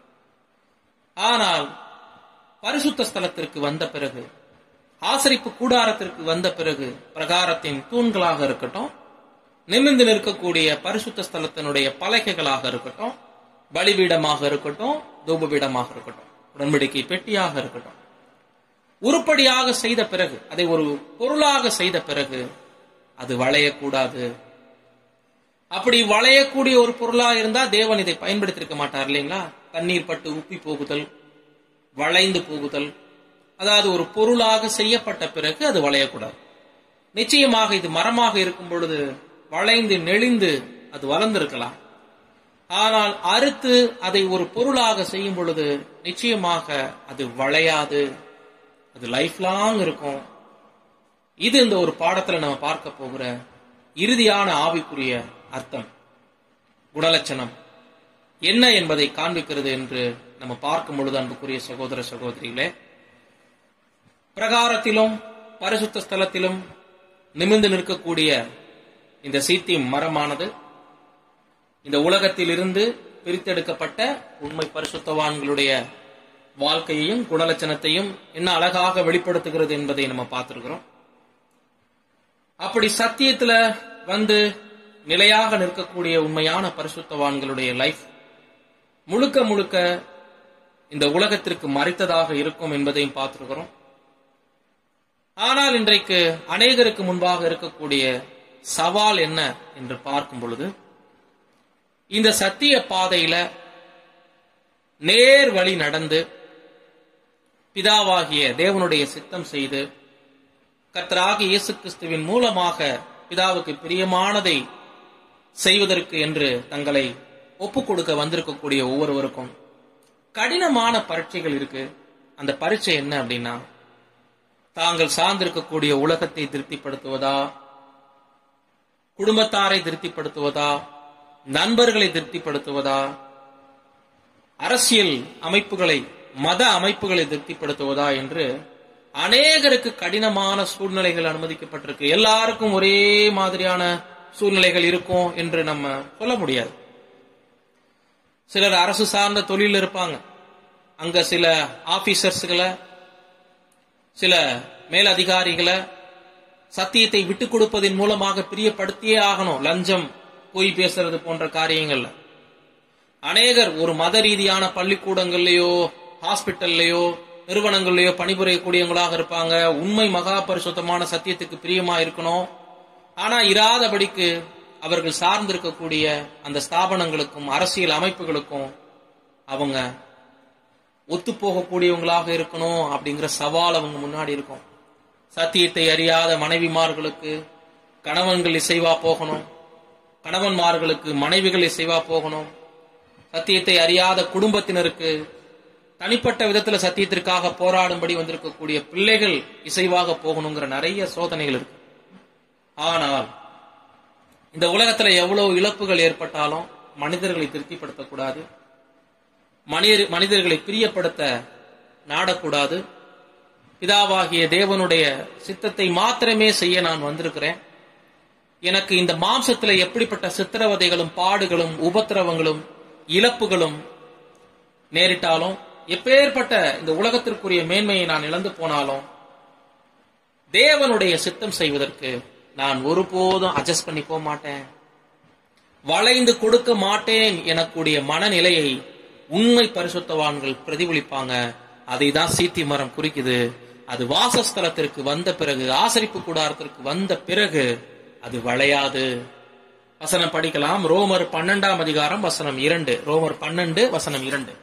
ஆனால் பரிசுத்த ஸ்தலத்திற்கு வந்த பிறகு ஆசரிப்பு கூடாரத்திற்கு வந்த பிறகு பிரகாரத்தின் தூண்களாக இருக்கட்டும் நிமிர்ந்து நிற்கக்கூடிய பரிசுத்த ஸ்தலத்தினுடைய பலகைகளாக இருக்கட்டும் பலிபீடமாக இருக்கட்டும் தூபபீடமாக இருக்கட்டும் உடன்படிக்கை பெட்டியாக இருக்கட்டும் உருப்படியாக செய்த பிறகு அதை ஒரு பொருளாக செய்த பிறகு அது வளையக்கூடாது அப்படி வளையக்கூடிய ஒரு பொருளா இருந்தா தேவன் இதை பயன்படுத்தியிருக்க மாட்டார் இல்லைங்களா தண்ணீர் பட்டு உப்பி போகுதல் வளைந்து போகுதல் அதாவது ஒரு பொருளாக செய்யப்பட்ட பிறகு அது வளையக்கூடாது நிச்சயமாக இது மரமாக இருக்கும் பொழுது வளைந்து நெளிந்து அது வளர்ந்திருக்கலாம் ஆனால் அறுத்து அதை ஒரு பொருளாக செய்யும் பொழுது நிச்சயமாக அது வளையாது அது லைஃப் லாங் இருக்கும் இது இந்த ஒரு பாடத்துல நம்ம பார்க்க போகிற இறுதியான ஆவிக்குரிய அர்த்தம் குணலட்சணம் என்ன என்பதை காண்பிக்கிறது என்று நம்ம பார்க்கும் பொழுது அன்புக்குரிய சகோதர சகோதரிகளே பிரகாரத்திலும் பரிசுத்த ஸ்தலத்திலும் நிமிர்ந்து நிற்கக்கூடிய இந்த சீத்தி மரமானது இந்த உலகத்தில் இருந்து பிரித்தெடுக்கப்பட்ட உண்மை பரிசுத்தவான்களுடைய வாழ்க்கையையும் குணலட்சணத்தையும் என்ன அழகாக வெளிப்படுத்துகிறது என்பதை நம்ம பார்த்திருக்கிறோம் அப்படி சத்தியத்துல வந்து நிலையாக நிற்கக்கூடிய உண்மையான பரிசுத்தவான்களுடைய லைஃப் முழுக்க முழுக்க இந்த உலகத்திற்கு மறைத்ததாக இருக்கும் என்பதையும் பார்த்திருக்கிறோம் ஆனால் இன்றைக்கு அநேகருக்கு முன்பாக இருக்கக்கூடிய சவால் என்ன என்று பார்க்கும் பொழுது இந்த சத்திய பாதையில நேர் வழி நடந்து பிதாவாகிய தேவனுடைய சித்தம் செய்து கர்த்தராகிய இயேசு கிறிஸ்துவின் மூலமாக பிதாவுக்கு பிரியமானதை செய்வதற்கு என்று தங்களை ஒப்புக் கொடுக்க வந்திருக்கக்கூடிய ஒவ்வொருவருக்கும் கடினமான பரீட்சைகள் இருக்கு அந்த பரீட்சை என்ன அப்படின்னா தாங்கள் சார்ந்திருக்கக்கூடிய உலகத்தை திருப்திப்படுத்துவதா குடும்பத்தாரை திருப்திப்படுத்துவதா நண்பர்களை திருப்திப்படுத்துவதா அரசியல் அமைப்புகளை மத அமைப்புகளை திருப்திப்படுத்துவதா என்று அநேகருக்கு கடினமான சூழ்நிலைகள் அனுமதிக்கப்பட்டிருக்கு எல்லாருக்கும் ஒரே மாதிரியான சூழ்நிலைகள் இருக்கும் என்று நம்ம சொல்ல முடியாது சிலர் அரசு சார்ந்த தொழில் இருப்பாங்க அங்க சில ஆபீசர்ஸ்களை சில மேலதிகாரிகளை சத்தியத்தை விட்டுக் கொடுப்பதன் மூலமாக பிரியப்படுத்தியே ஆகணும் லஞ்சம் பொய் பேசுறது போன்ற காரியங்கள்ல அநேகர் ஒரு மத ரீதியான பள்ளிக்கூடங்கள்லயோ ஹாஸ்பிட்டல்லையோ நிறுவனங்கள்லயோ பணிபுரியக்கூடியவங்களாக இருப்பாங்க உண்மை மகா பரிசுத்தமான சத்தியத்துக்கு பிரியமா இருக்கணும் ஆனா இராதபடிக்கு அவர்கள் சார்ந்திருக்கக்கூடிய அந்த ஸ்தாபனங்களுக்கும் அரசியல் அமைப்புகளுக்கும் அவங்க ஒத்து போகக்கூடியவங்களாக இருக்கணும் அப்படிங்கிற சவால் அவங்க முன்னாடி இருக்கும் சத்தியத்தை அறியாத மனைவிமார்களுக்கு கணவன்கள் இசைவா போகணும் கணவன்மார்களுக்கு மனைவிகள் இசைவா போகணும் சத்தியத்தை அறியாத குடும்பத்தினருக்கு தனிப்பட்ட விதத்துல சத்தியத்திற்காக போராடும்படி வந்திருக்கக்கூடிய பிள்ளைகள் இசைவாக போகணுங்கிற நிறைய சோதனைகள் இருக்கு ஆனால் இந்த உலகத்துல எவ்வளவு இழப்புகள் ஏற்பட்டாலும் மனிதர்களை திருப்திப்படுத்தக்கூடாது மனிதர் மனிதர்களை பிரியப்படுத்த நாடக்கூடாது பிதாவாகிய தேவனுடைய சித்தத்தை மாத்திரமே செய்ய நான் வந்திருக்கிறேன் எனக்கு இந்த மாம்சத்துல எப்படிப்பட்ட சித்திரவதைகளும் பாடுகளும் உபத்திரவங்களும் இழப்புகளும் நேரிட்டாலும் எப்பேற்பட்ட இந்த உலகத்திற்குரிய மேன்மையை நான் இழந்து போனாலும் தேவனுடைய சித்தம் செய்வதற்கு நான் ஒருபோதும் அட்ஜஸ்ட் பண்ணி போக மாட்டேன் வளைந்து கொடுக்க மாட்டேன் எனக்கூடிய மனநிலையை உண்மை பரிசுத்தவான்கள் பிரதிபலிப்பாங்க அதை தான் சீத்தி மரம் குறிக்குது அது வாசஸ்தலத்திற்கு வந்த பிறகு ஆசரிப்பு கூடாரத்திற்கு வந்த பிறகு அது வளையாது வசனம் படிக்கலாம் ரோமர் பன்னெண்டாம் அதிகாரம் வசனம் இரண்டு ரோமர் பன்னெண்டு வசனம் இரண்டு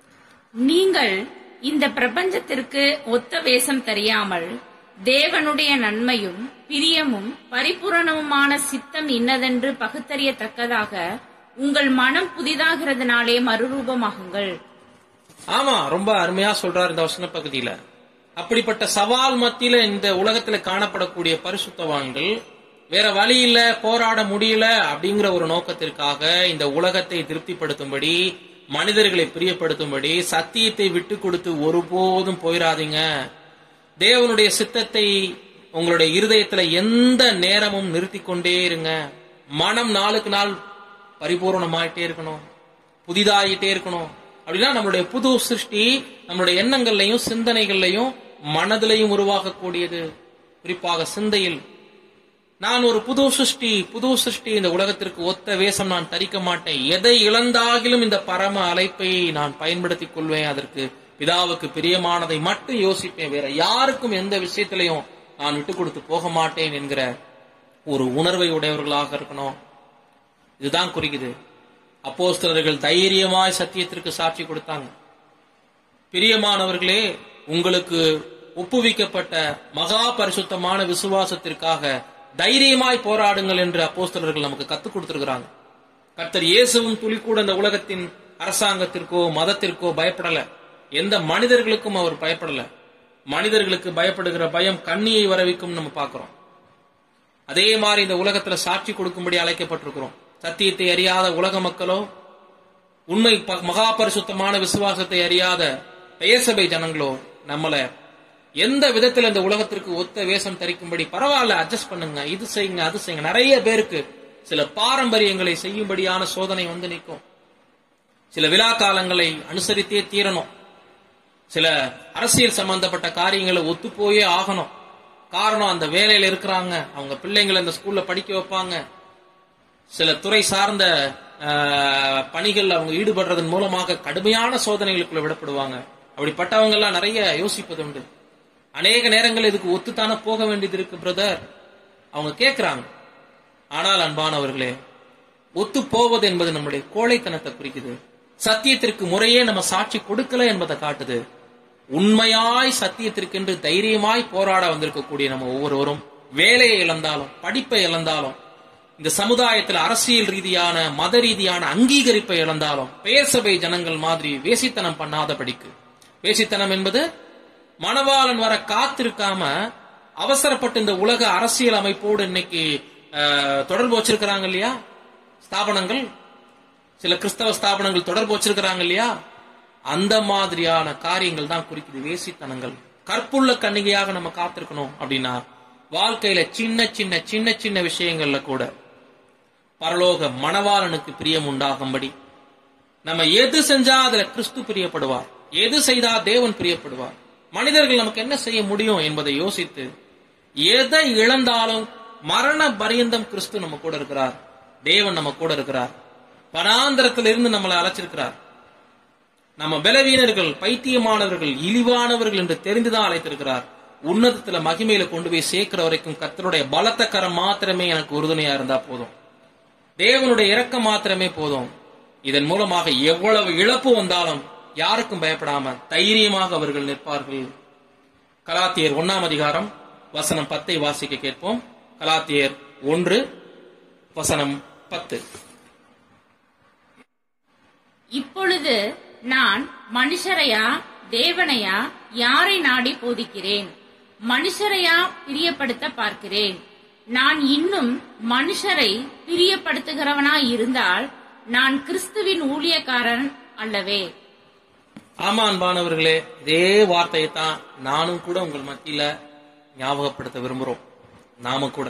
நீங்கள் இந்த பிரபஞ்சத்திற்கு ஒத்த வேஷம் தெரியாமல் தேவனுடைய நன்மையும் பிரியமும் பரிபூரணமுமான சித்தம் இன்னதென்று பகுத்தறியத்தக்கதாக உங்கள் மனம் புதிதாகிறதுனாலே மறுரூபமாகுங்கள் ஆமா ரொம்ப அருமையா சொல்றார் இந்த வசன பகுதியில அப்படிப்பட்ட சவால் மத்தியில இந்த உலகத்துல காணப்படக்கூடிய பரிசுத்தவான்கள் வேற வழி இல்ல போராட முடியல அப்படிங்கிற ஒரு நோக்கத்திற்காக இந்த உலகத்தை திருப்திப்படுத்தும்படி மனிதர்களை பிரியப்படுத்தும்படி சத்தியத்தை விட்டு கொடுத்து ஒருபோதும் போயிடாதீங்க தேவனுடைய சித்தத்தை உங்களுடைய இருதயத்துல எந்த நேரமும் நிறுத்தி கொண்டே இருங்க மனம் நாளுக்கு நாள் பரிபூரணமாயிட்டே இருக்கணும் புதிதாயிட்டே இருக்கணும் அப்படின்னா நம்மளுடைய புது சிருஷ்டி நம்மளுடைய எண்ணங்கள்லையும் சிந்தனைகள்லையும் மனதிலையும் உருவாகக்கூடியது குறிப்பாக சிந்தையில் நான் ஒரு புது சிருஷ்டி புது சிருஷ்டி இந்த உலகத்திற்கு ஒத்த வேஷம் நான் தரிக்க மாட்டேன் எதை இழந்தாகிலும் இந்த பரம அழைப்பை நான் பயன்படுத்திக் கொள்வேன் அதற்கு பிதாவுக்கு பிரியமானதை மட்டும் யோசிப்பேன் வேற யாருக்கும் எந்த விஷயத்திலையும் நான் விட்டு கொடுத்து போக மாட்டேன் என்கிற ஒரு உணர்வை உடையவர்களாக இருக்கணும் இதுதான் குறிக்குது அப்போஸ்தலர்கள் தைரியமாய் சத்தியத்திற்கு சாட்சி கொடுத்தாங்க பிரியமானவர்களே உங்களுக்கு ஒப்புவிக்கப்பட்ட மகா பரிசுத்தமான விசுவாசத்திற்காக தைரியமாய் போராடுங்கள் என்று அப்போஸ்தலர்கள் நமக்கு கத்துக் கொடுத்திருக்கிறாங்க கர்த்தர் இயேசுவும் துளி கூட இந்த உலகத்தின் அரசாங்கத்திற்கோ மதத்திற்கோ பயப்படல எந்த மனிதர்களுக்கும் அவர் பயப்படல மனிதர்களுக்கு பயப்படுகிற பயம் கண்ணியை வரவைக்கும் நம்ம பார்க்கிறோம் அதே மாதிரி இந்த உலகத்துல சாட்சி கொடுக்கும்படி அழைக்கப்பட்டிருக்கிறோம் சத்தியத்தை அறியாத உலக மக்களோ உண்மை ப- மகா பரிசுத்தமான விசுவாசத்தை அறியாத பெயர் சபை ஜனங்களோ நம்மள எந்த விதத்துல இந்த உலகத்திற்கு ஒத்த வேஷம் தரிக்கும்படி பரவாயில்ல அட்ஜஸ்ட் பண்ணுங்க இது செய்யுங்க அது செய்யுங்க நிறைய பேருக்கு சில பாரம்பரியங்களை செய்யும்படியான சோதனை வந்து நிற்கும் சில விழா காலங்களை அனுசரித்தே தீரணும் சில அரசியல் சம்பந்தப்பட்ட காரியங்களை ஒத்து போயே ஆகணும் காரணம் அந்த வேலையில இருக்கிறாங்க அவங்க பிள்ளைங்களை அந்த ஸ்கூல்ல படிக்க வைப்பாங்க சில துறை சார்ந்த ஆஹ், பணிகள்ல அவங்க ஈடுபடுறதன் மூலமாக கடுமையான சோதனைகளுக்குள்ள விடப்படுவாங்க அப்படிப்பட்டவங்க எல்லாம் நிறைய யோசிப்பது உண்டு அநேக நேரங்கள் இதுக்கு ஒத்துத்தானே போக வேண்டியது இருக்கு பிரதர் அவங்க கேக்குறாங்க ஆனால் அன்பானவர்களே ஒத்து போவது என்பது நம்முடைய கோழைத்தனத்தை குறிக்குது சத்தியத்திற்கு முறையே நம்ம சாட்சி கொடுக்கல என்பதை காட்டுது உண்மையாய் சத்தியத்திற்கென்று தைரியமாய் போராட வந்திருக்கக்கூடிய நம்ம ஒவ்வொருவரும் வேலையை இழந்தாலும் படிப்பை இழந்தாலும் இந்த சமுதாயத்தில் அரசியல் ரீதியான மத ரீதியான அங்கீகரிப்பை இழந்தாலும் பெயர் சபை ஜனங்கள் மாதிரி வேசித்தனம் பண்ணாதபடிக்கு வேசித்தனம் என்பது மணவாளன் வர காத்திருக்காம அவசரப்பட்டு இந்த உலக அரசியல் அமைப்போடு இன்னைக்கு அஹ், தொடர்பு வச்சிருக்கிறாங்க இல்லையா ஸ்தாபனங்கள் சில கிறிஸ்தவ ஸ்தாபனங்கள் தொடர்பு வச்சிருக்கிறாங்க இல்லையா அந்த மாதிரியான காரியங்கள் தான் குறிக்குது வேசித்தனங்கள் கற்புள்ள கன்னிகையாக நம்ம காத்திருக்கணும் அப்படின்னா வாழ்க்கையில சின்ன சின்ன சின்ன சின்ன விஷயங்கள்ல கூட பரலோக மணவாளனுக்கு பிரியம் உண்டாகும்படி நம்ம எது செஞ்சா அதுல கிறிஸ்து பிரியப்படுவார் எது செய்தா தேவன் பிரியப்படுவார் மனிதர்கள் நமக்கு என்ன செய்ய முடியும் என்பதை யோசித்து எதை இழந்தாலும் மரண பரியந்தம் கிறிஸ்து நம்ம கூட இருக்கிறார் தேவன் நம்ம கூட இருக்கிறார் வனாந்திரத்திலிருந்து நம்மளை அழைச்சிருக்கிறார் நம்ம பலவீனர்கள் பைத்தியமானவர்கள் இழிவானவர்கள் என்று தெரிந்துதான் அழைத்திருக்கிறார் உன்னதத்துல மகிமையில கொண்டு போய் சேர்க்கிற வரைக்கும் கர்த்தருடைய பலத்த கரம் மாத்திரமே எனக்கு உறுதுணையா இருந்தா போதும் தேவனுடைய இரக்கம் மாத்திரமே போதும் இதன் மூலமாக எவ்வளவு இழப்பு வந்தாலும் யாருக்கும் பயப்படாம தைரியமாக அவர்கள் நிற்பார்கள் கலாத்தியர் ஒன்னாம் அதிகாரம் வசனம் பத்தை வாசிக்க கேட்போம் கலாத்தியர் ஒன்று வசனம் பத்து இப்பொழுது நான் மனுஷரையா தேவனையா யாரை நாடி போதிக்கிறேன் மனுஷரையா பிரியப்படுத்த பார்க்கிறேன் நான் இன்னும் மனுஷரை பிரியப்படுத்துகிறவனாய் இருந்தால் நான் கிறிஸ்துவின் ஊழியக்காரன் அல்லவே ஆமா அன்பானவர்களே இதே வார்த்தையை தான் நானும் கூட உங்கள் மத்தியில ஞாபகப்படுத்த விரும்புறோம் நாம கூட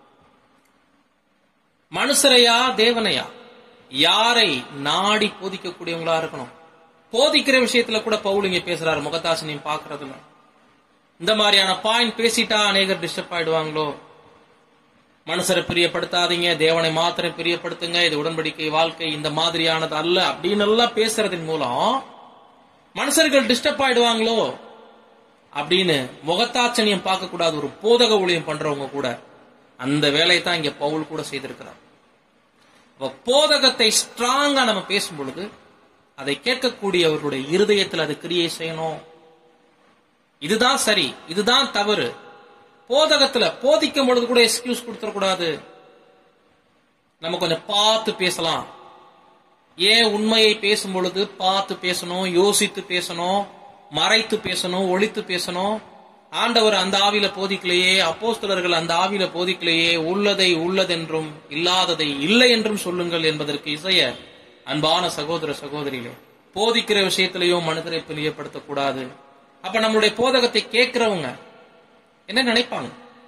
மனுஷரையா தேவனையா யாரை நாடி போதிக்கக்கூடியவங்களா இருக்கணும் போதிக்கிற விஷயத்துல கூட பவுல் இங்க பேசுறாரு முகதாசனையும் பாக்குறதுல இந்த மாதிரியான பாயிண்ட் பேசிட்டா அநேகர் டிஸ்டர்ப் ஆயிடுவாங்களோ மனுஷரை பிரியப்படுத்தாதீங்க தேவனை மாத்திரம் பிரியப்படுத்துங்க இது உடன்படிக்கை வாழ்க்கை இந்த மாதிரியானது அல்ல அப்படின்னு எல்லாம் பேசுறதன் மூலம் மனுஷர்கள் டிஸ்டர்ப் ஆயிடுவாங்களோ அப்படின்னு முகத்தாச்சனியம் பார்க்க கூடாது ஒரு போதக ஊழியம் பண்றவங்க கூட அந்த வேலையை தான் இங்க பவுல் கூட செய்திருக்கிறார் அப்ப போதகத்தை ஸ்ட்ராங்கா நம்ம பேசும் பொழுது அதை கேட்கக்கூடியவர்களுடைய இருதயத்தில் அது கிரியை செய்யணும் இதுதான் சரி இதுதான் தவறு போதகத்துல போதிக்கும் பொழுது கூட எக்ஸ்கியூஸ் கொடுத்துடக்கூடாது நம்ம கொஞ்சம் பார்த்து பேசலாம் ஏன் உண்மையை பேசும் பொழுது பார்த்து பேசணும் யோசித்து பேசணும் மறைத்து பேசணும் ஒழித்து பேசணும் ஆண்டவர் அந்த ஆவியில போதிக்கலையே அப்போஸ்தலர்கள் அந்த ஆவியில போதிக்கலையே உள்ளதை உள்ளதென்றும் இல்லாததை இல்லை என்றும் சொல்லுங்கள் என்பதற்கு இசைய அன்பான சகோதர சகோதரிகளே போதிக்கிற விஷயத்திலையும் மனிதரை பிரியப்படுத்தக்கூடாது அப்ப நம்மளுடைய போதகத்தை கேட்கிறவங்க என்ன நினைப்பாங்க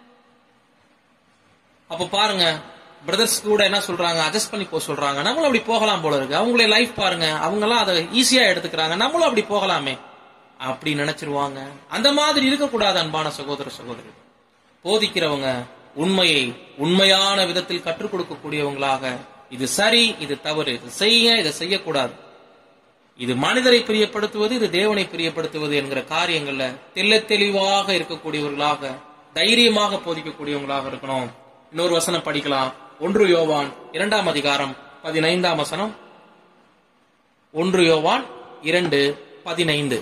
அப்ப பாருங்க பிரதர்ஸ் கூட என்ன சொல்றாங்க அட்ஜஸ்ட் பண்ணி போக சொல்றாங்க நம்மளும் அப்படி போகலாம் போல இருக்கு அவங்களுடைய லைஃப் பாருங்க அவங்க எல்லாம் அதை ஈஸியா எடுத்துக்கிறாங்க நம்மளும் அப்படி போகலாமே அப்படி நினைச்சிருவாங்க அந்த மாதிரி இருக்கக்கூடாது அன்பான சகோதர சகோதரி போதிக்கிறவங்க உண்மையை உண்மையான விதத்தில் கற்றுக் கொடுக்கக்கூடியவங்களாக இது சரி இது தவறு இது செய்ய இதை செய்யக்கூடாது இது மனிதரை பிரியப்படுத்துவது இது தேவனை பிரியப்படுத்துவது என்கிற காரியங்கள்ல தெல்ல தெளிவாக இருக்கக்கூடியவர்களாக தைரியமாக போதிக்கக்கூடியவங்களாக இருக்கணும் இன்னொரு வசனம் படிக்கலாம் ஒன்று யோவான் இரண்டாம் அதிகாரம் பதினைந்தாம் வசனம் ஒன்று யோவான் இரண்டு பதினைந்து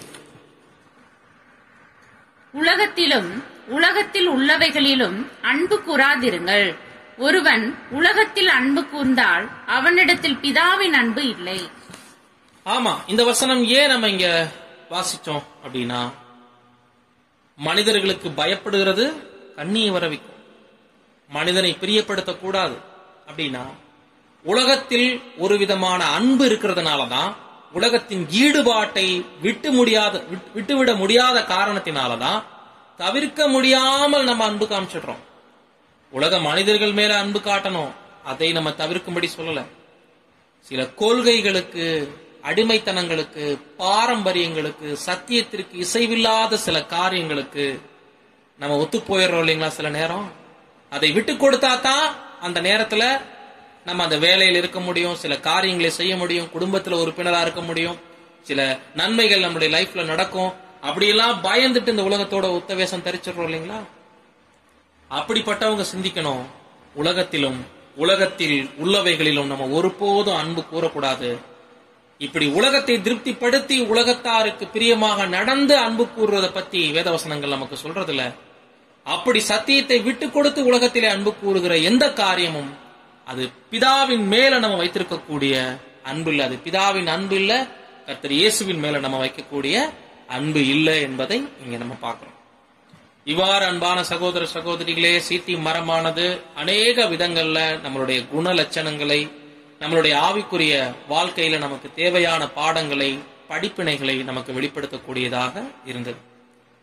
உலகத்திலும் உலகத்தில் உள்ளவைகளிலும் அன்பு கூறாதிருங்கள் ஒருவன் உலகத்தில் அன்பு கூர்ந்தால் அவனிடத்தில் பிதாவின் அன்பு இல்லை ஆமா இந்த வசனம் ஏன் நம்ம இங்க வாசிச்சோம் அப்படின்னா மனிதர்களுக்கு பயப்படுகிறது கண்ணியை வரவிக்கும் மனிதனை பிரியப்படுத்தக்கூடாது அப்படின்னா உலகத்தில் ஒரு விதமான அன்பு இருக்கிறதுனாலதான் உலகத்தின் ஈடுபாட்டை விட்டு முடியாத விட்- விட்டுவிட முடியாத காரணத்தினாலதான் தவிர்க்க முடியாமல் நம்ம அன்பு காமிச்சிடுறோம் உலக மனிதர்கள் மேல அன்பு காட்டணும் அதை நம்ம தவிர்க்கும்படி சொல்லல சில கொள்கைகளுக்கு அடிமைத்தனங்களுக்கு பாரம்பரியங்களுக்கு சத்தியத்திற்கு இசைவில்லாத சில காரியங்களுக்கு நம்ம ஒத்து போயிடுறோம் இல்லைங்களா சில நேரம் அதை விட்டு கொடுத்தா தான் அந்த நேரத்துல நம்ம அந்த வேலையில் இருக்க முடியும் சில காரியங்களை செய்ய முடியும் குடும்பத்துல உறுப்பினரா இருக்க முடியும் சில நன்மைகள் நம்முடைய லைஃப்ல நடக்கும் அப்படியெல்லாம் பயந்துட்டு இந்த உலகத்தோட உத்தவேசம் தரிச்சிடுறோம் இல்லைங்களா அப்படிப்பட்டவங்க சிந்திக்கணும் உலகத்திலும் உலகத்தில் உள்ளவைகளிலும் நம்ம ஒருபோதும் அன்பு கூறக்கூடாது இப்படி உலகத்தை திருப்திப்படுத்தி உலகத்தாருக்கு பிரியமாக நடந்து அன்பு கூறுறத பத்தி வேதவசனங்கள் நமக்கு சொல்றதில்ல அப்படி சத்தியத்தை விட்டு கொடுத்து உலகத்திலே அன்பு கூறுகிற எந்த காரியமும் அது பிதாவின் மேல நம்ம வைத்திருக்கக்கூடிய அன்பு இல்ல அது பிதாவின் அன்பு இல்ல கர்த்தர் இயேசுவின் மேல நம்ம வைக்கக்கூடிய அன்பு இல்லை என்பதை இங்க நம்ம பார்க்கிறோம் இவ்வாறு அன்பான சகோதர சகோதரிகளே சீத்தி மரமானது அநேக விதங்கள்ல நம்மளுடைய குண லட்சணங்களை நம்மளுடைய ஆவிக்குரிய வாழ்க்கையில நமக்கு தேவையான பாடங்களை படிப்பினைகளை நமக்கு வெளிப்படுத்தக்கூடியதாக இருந்தது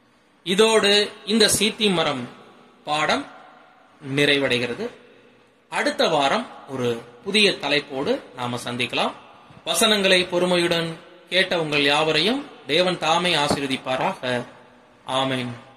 இதோடு இந்த சீத்தி மரம் பாடம் நிறைவடைகிறது அடுத்த வாரம் ஒரு புதிய தலைப்போடு நாம சந்திக்கலாம் வசனங்களை பொறுமையுடன் கேட்ட உங்கள் யாவரையும் தேவன் தாமே ஆசீர்வதிப்பாராக ஆமென்